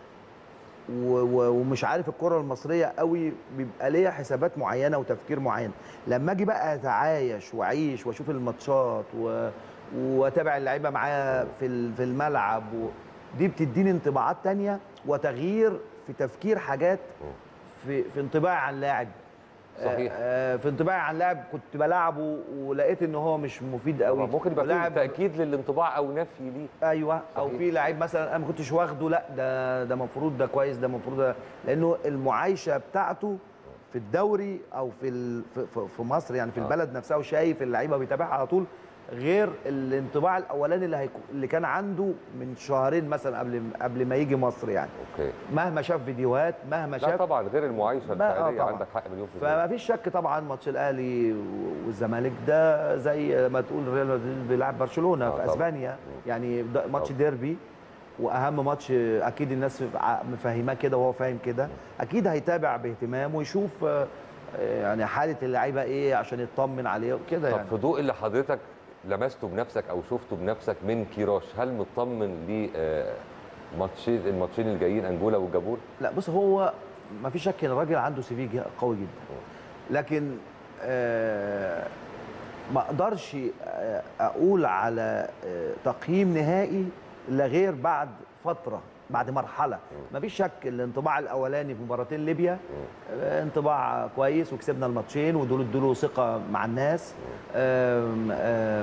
و- و- ومش عارف الكره المصريه قوي بيبقى ليا حسابات معينه وتفكير معين لما اجي بقى اتعايش واعيش واشوف الماتشات و... واتابع اللعيبه معايا في ال- في الملعب و... دي بتديني انطباعات تانية وتغيير في تفكير حاجات في في انطباعي عن لاعب صحيح. آه، آه، في انطباعي عن لاعب كنت بلعبه ولقيت ان هو مش مفيد قوي ممكن يبقى ولاعب- في تاكيد للانطباع او نفي ليه ايوه او صحيح. في لعيب مثلا انا ما كنتش واخده لا ده ده المفروض ده كويس ده المفروض ده لانه المعايشه بتاعته في الدوري او في ال- في- في- في مصر يعني في آه. البلد نفسها وشايف اللعيبه بيتابعها على طول غير الانطباع الاولاني اللي هيكون اللي كان عنده من شهرين مثلا قبل قبل ما يجي مصر يعني اوكي مهما شاف فيديوهات مهما لا شاف طبعا غير المعايشه ما- آه الفعليه طبعاً. عندك حق مليون في المية فما فيش شك طبعا ماتش الاهلي والزمالك ده زي ما تقول ريال مدريد بيلعب برشلونه آه في طبعاً. اسبانيا يعني ده ماتش طبعاً. ديربي واهم ماتش اكيد الناس ع- مفهماه كده وهو فاهم كده اكيد هيتابع باهتمام ويشوف آه، آه، يعني حاله اللعيبه ايه عشان يطمن عليه وكده طب يعني في ضوء اللي حضرتك لمسته بنفسك او شفته بنفسك من كيروش هل مطمن ل آه، ماتشين الماتشين اللي جايين انجولا والجابون لا بص هو ما في شك ان الراجل عنده سي في قوي جدا لكن آه، ما اقدرش آه، اقول على آه، تقييم نهائي الا غير بعد فتره بعد مرحله ما فيش شك الانطباع الاولاني في مباراتين ليبيا آه، انطباع كويس وكسبنا الماتشين ودول ادوا ثقه مع الناس آم، آم،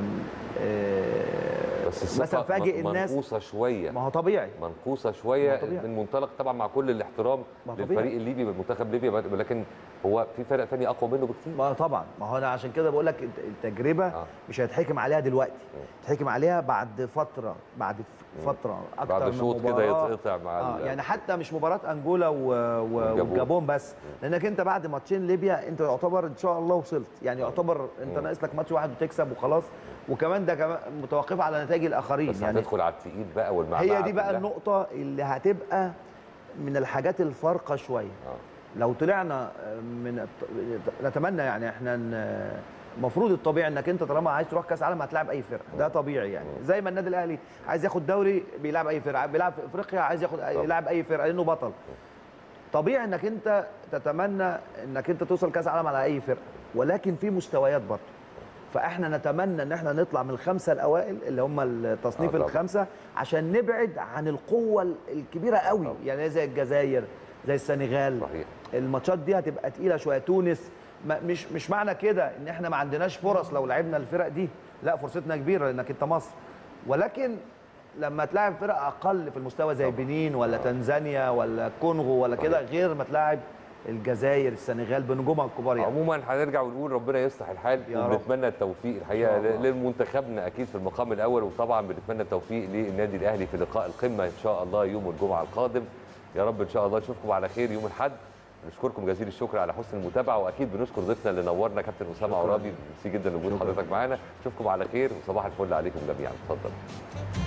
آه، بس الثقة مثلا فاجئ من- الناس منقوصه شويه ما هو طبيعي منقوصه شويه ما طبيعي. من منطلق طبعا مع كل الاحترام ما طبيعي. للفريق الليبي منتخب ليبيا ولكن هو في فرق ثانيه اقوى منه بكتير ما طبعا ما هو انا عشان كده بقول لك الت- التجربه آه. مش هيتحكم عليها دلوقتي هيتحكم عليها بعد فتره بعد ف- فتره اكتر بعد من شوط كده مباراة. يتقطع مع آه ال- يعني حتى مش مباراه انجولا و... و... والجابون. والجابون بس لانك انت بعد ماتشين ليبيا انت يعتبر ان شاء الله وصلت يعني يعتبر انت ناقص لك ماتش واحد وتكسب وخلاص وكمان ده كمان متوقفه على نتائج الاخرين بس يعني هتدخل على التقيل بقى والمعمعة هي دي بقى كلها. النقطه اللي هتبقى من الحاجات الفارقه شويه آه. لو طلعنا من الط- نتمنى يعني احنا ن- المفروض الطبيعي انك انت طالما عايز تروح كاس عالم هتلاعب اي فرقه ده طبيعي يعني زي ما النادي الاهلي عايز ياخد دوري بيلعب اي فرقه بيلعب في افريقيا عايز ياخد يلعب اي فرقه لانه بطل طبيعي انك انت تتمنى انك انت توصل كاس عالم على اي فرقه ولكن في مستويات برضه فاحنا نتمنى ان احنا نطلع من الخمسه الاوائل اللي هم التصنيف آه طبعا. الخمسه عشان نبعد عن القوه الكبيره قوي طبعا. يعني زي الجزائر زي السنغال صحيح الماتشات دي هتبقى تقيله شويه تونس ما مش مش معنى كده ان احنا ما عندناش فرص لو لعبنا الفرق دي لا فرصتنا كبيره لانك انت مصر ولكن لما تلاعب فرق اقل في المستوى زي بنين ولا تنزانيا ولا كونغو ولا كده غير ما تلاعب الجزائر السنغال بنجومها الكبار يعني عموما هنرجع ونقول ربنا يصلح الحال يا رب. وبنتمنى التوفيق إن الحقيقه شاء الله. لمنتخبنا اكيد في المقام الاول وطبعا بنتمنى التوفيق للنادي الاهلي في لقاء القمه ان شاء الله يوم الجمعه القادم يا رب ان شاء الله نشوفكم على خير يوم الاحد نشكركم جزيل الشكر على حسن المتابعه واكيد بنشكر ضيفنا اللي نورنا كابتن اسامه عرابي ميرسي جدا لوجود حضرتك معانا نشوفكم على خير وصباح الفل عليكم جميعا اتفضل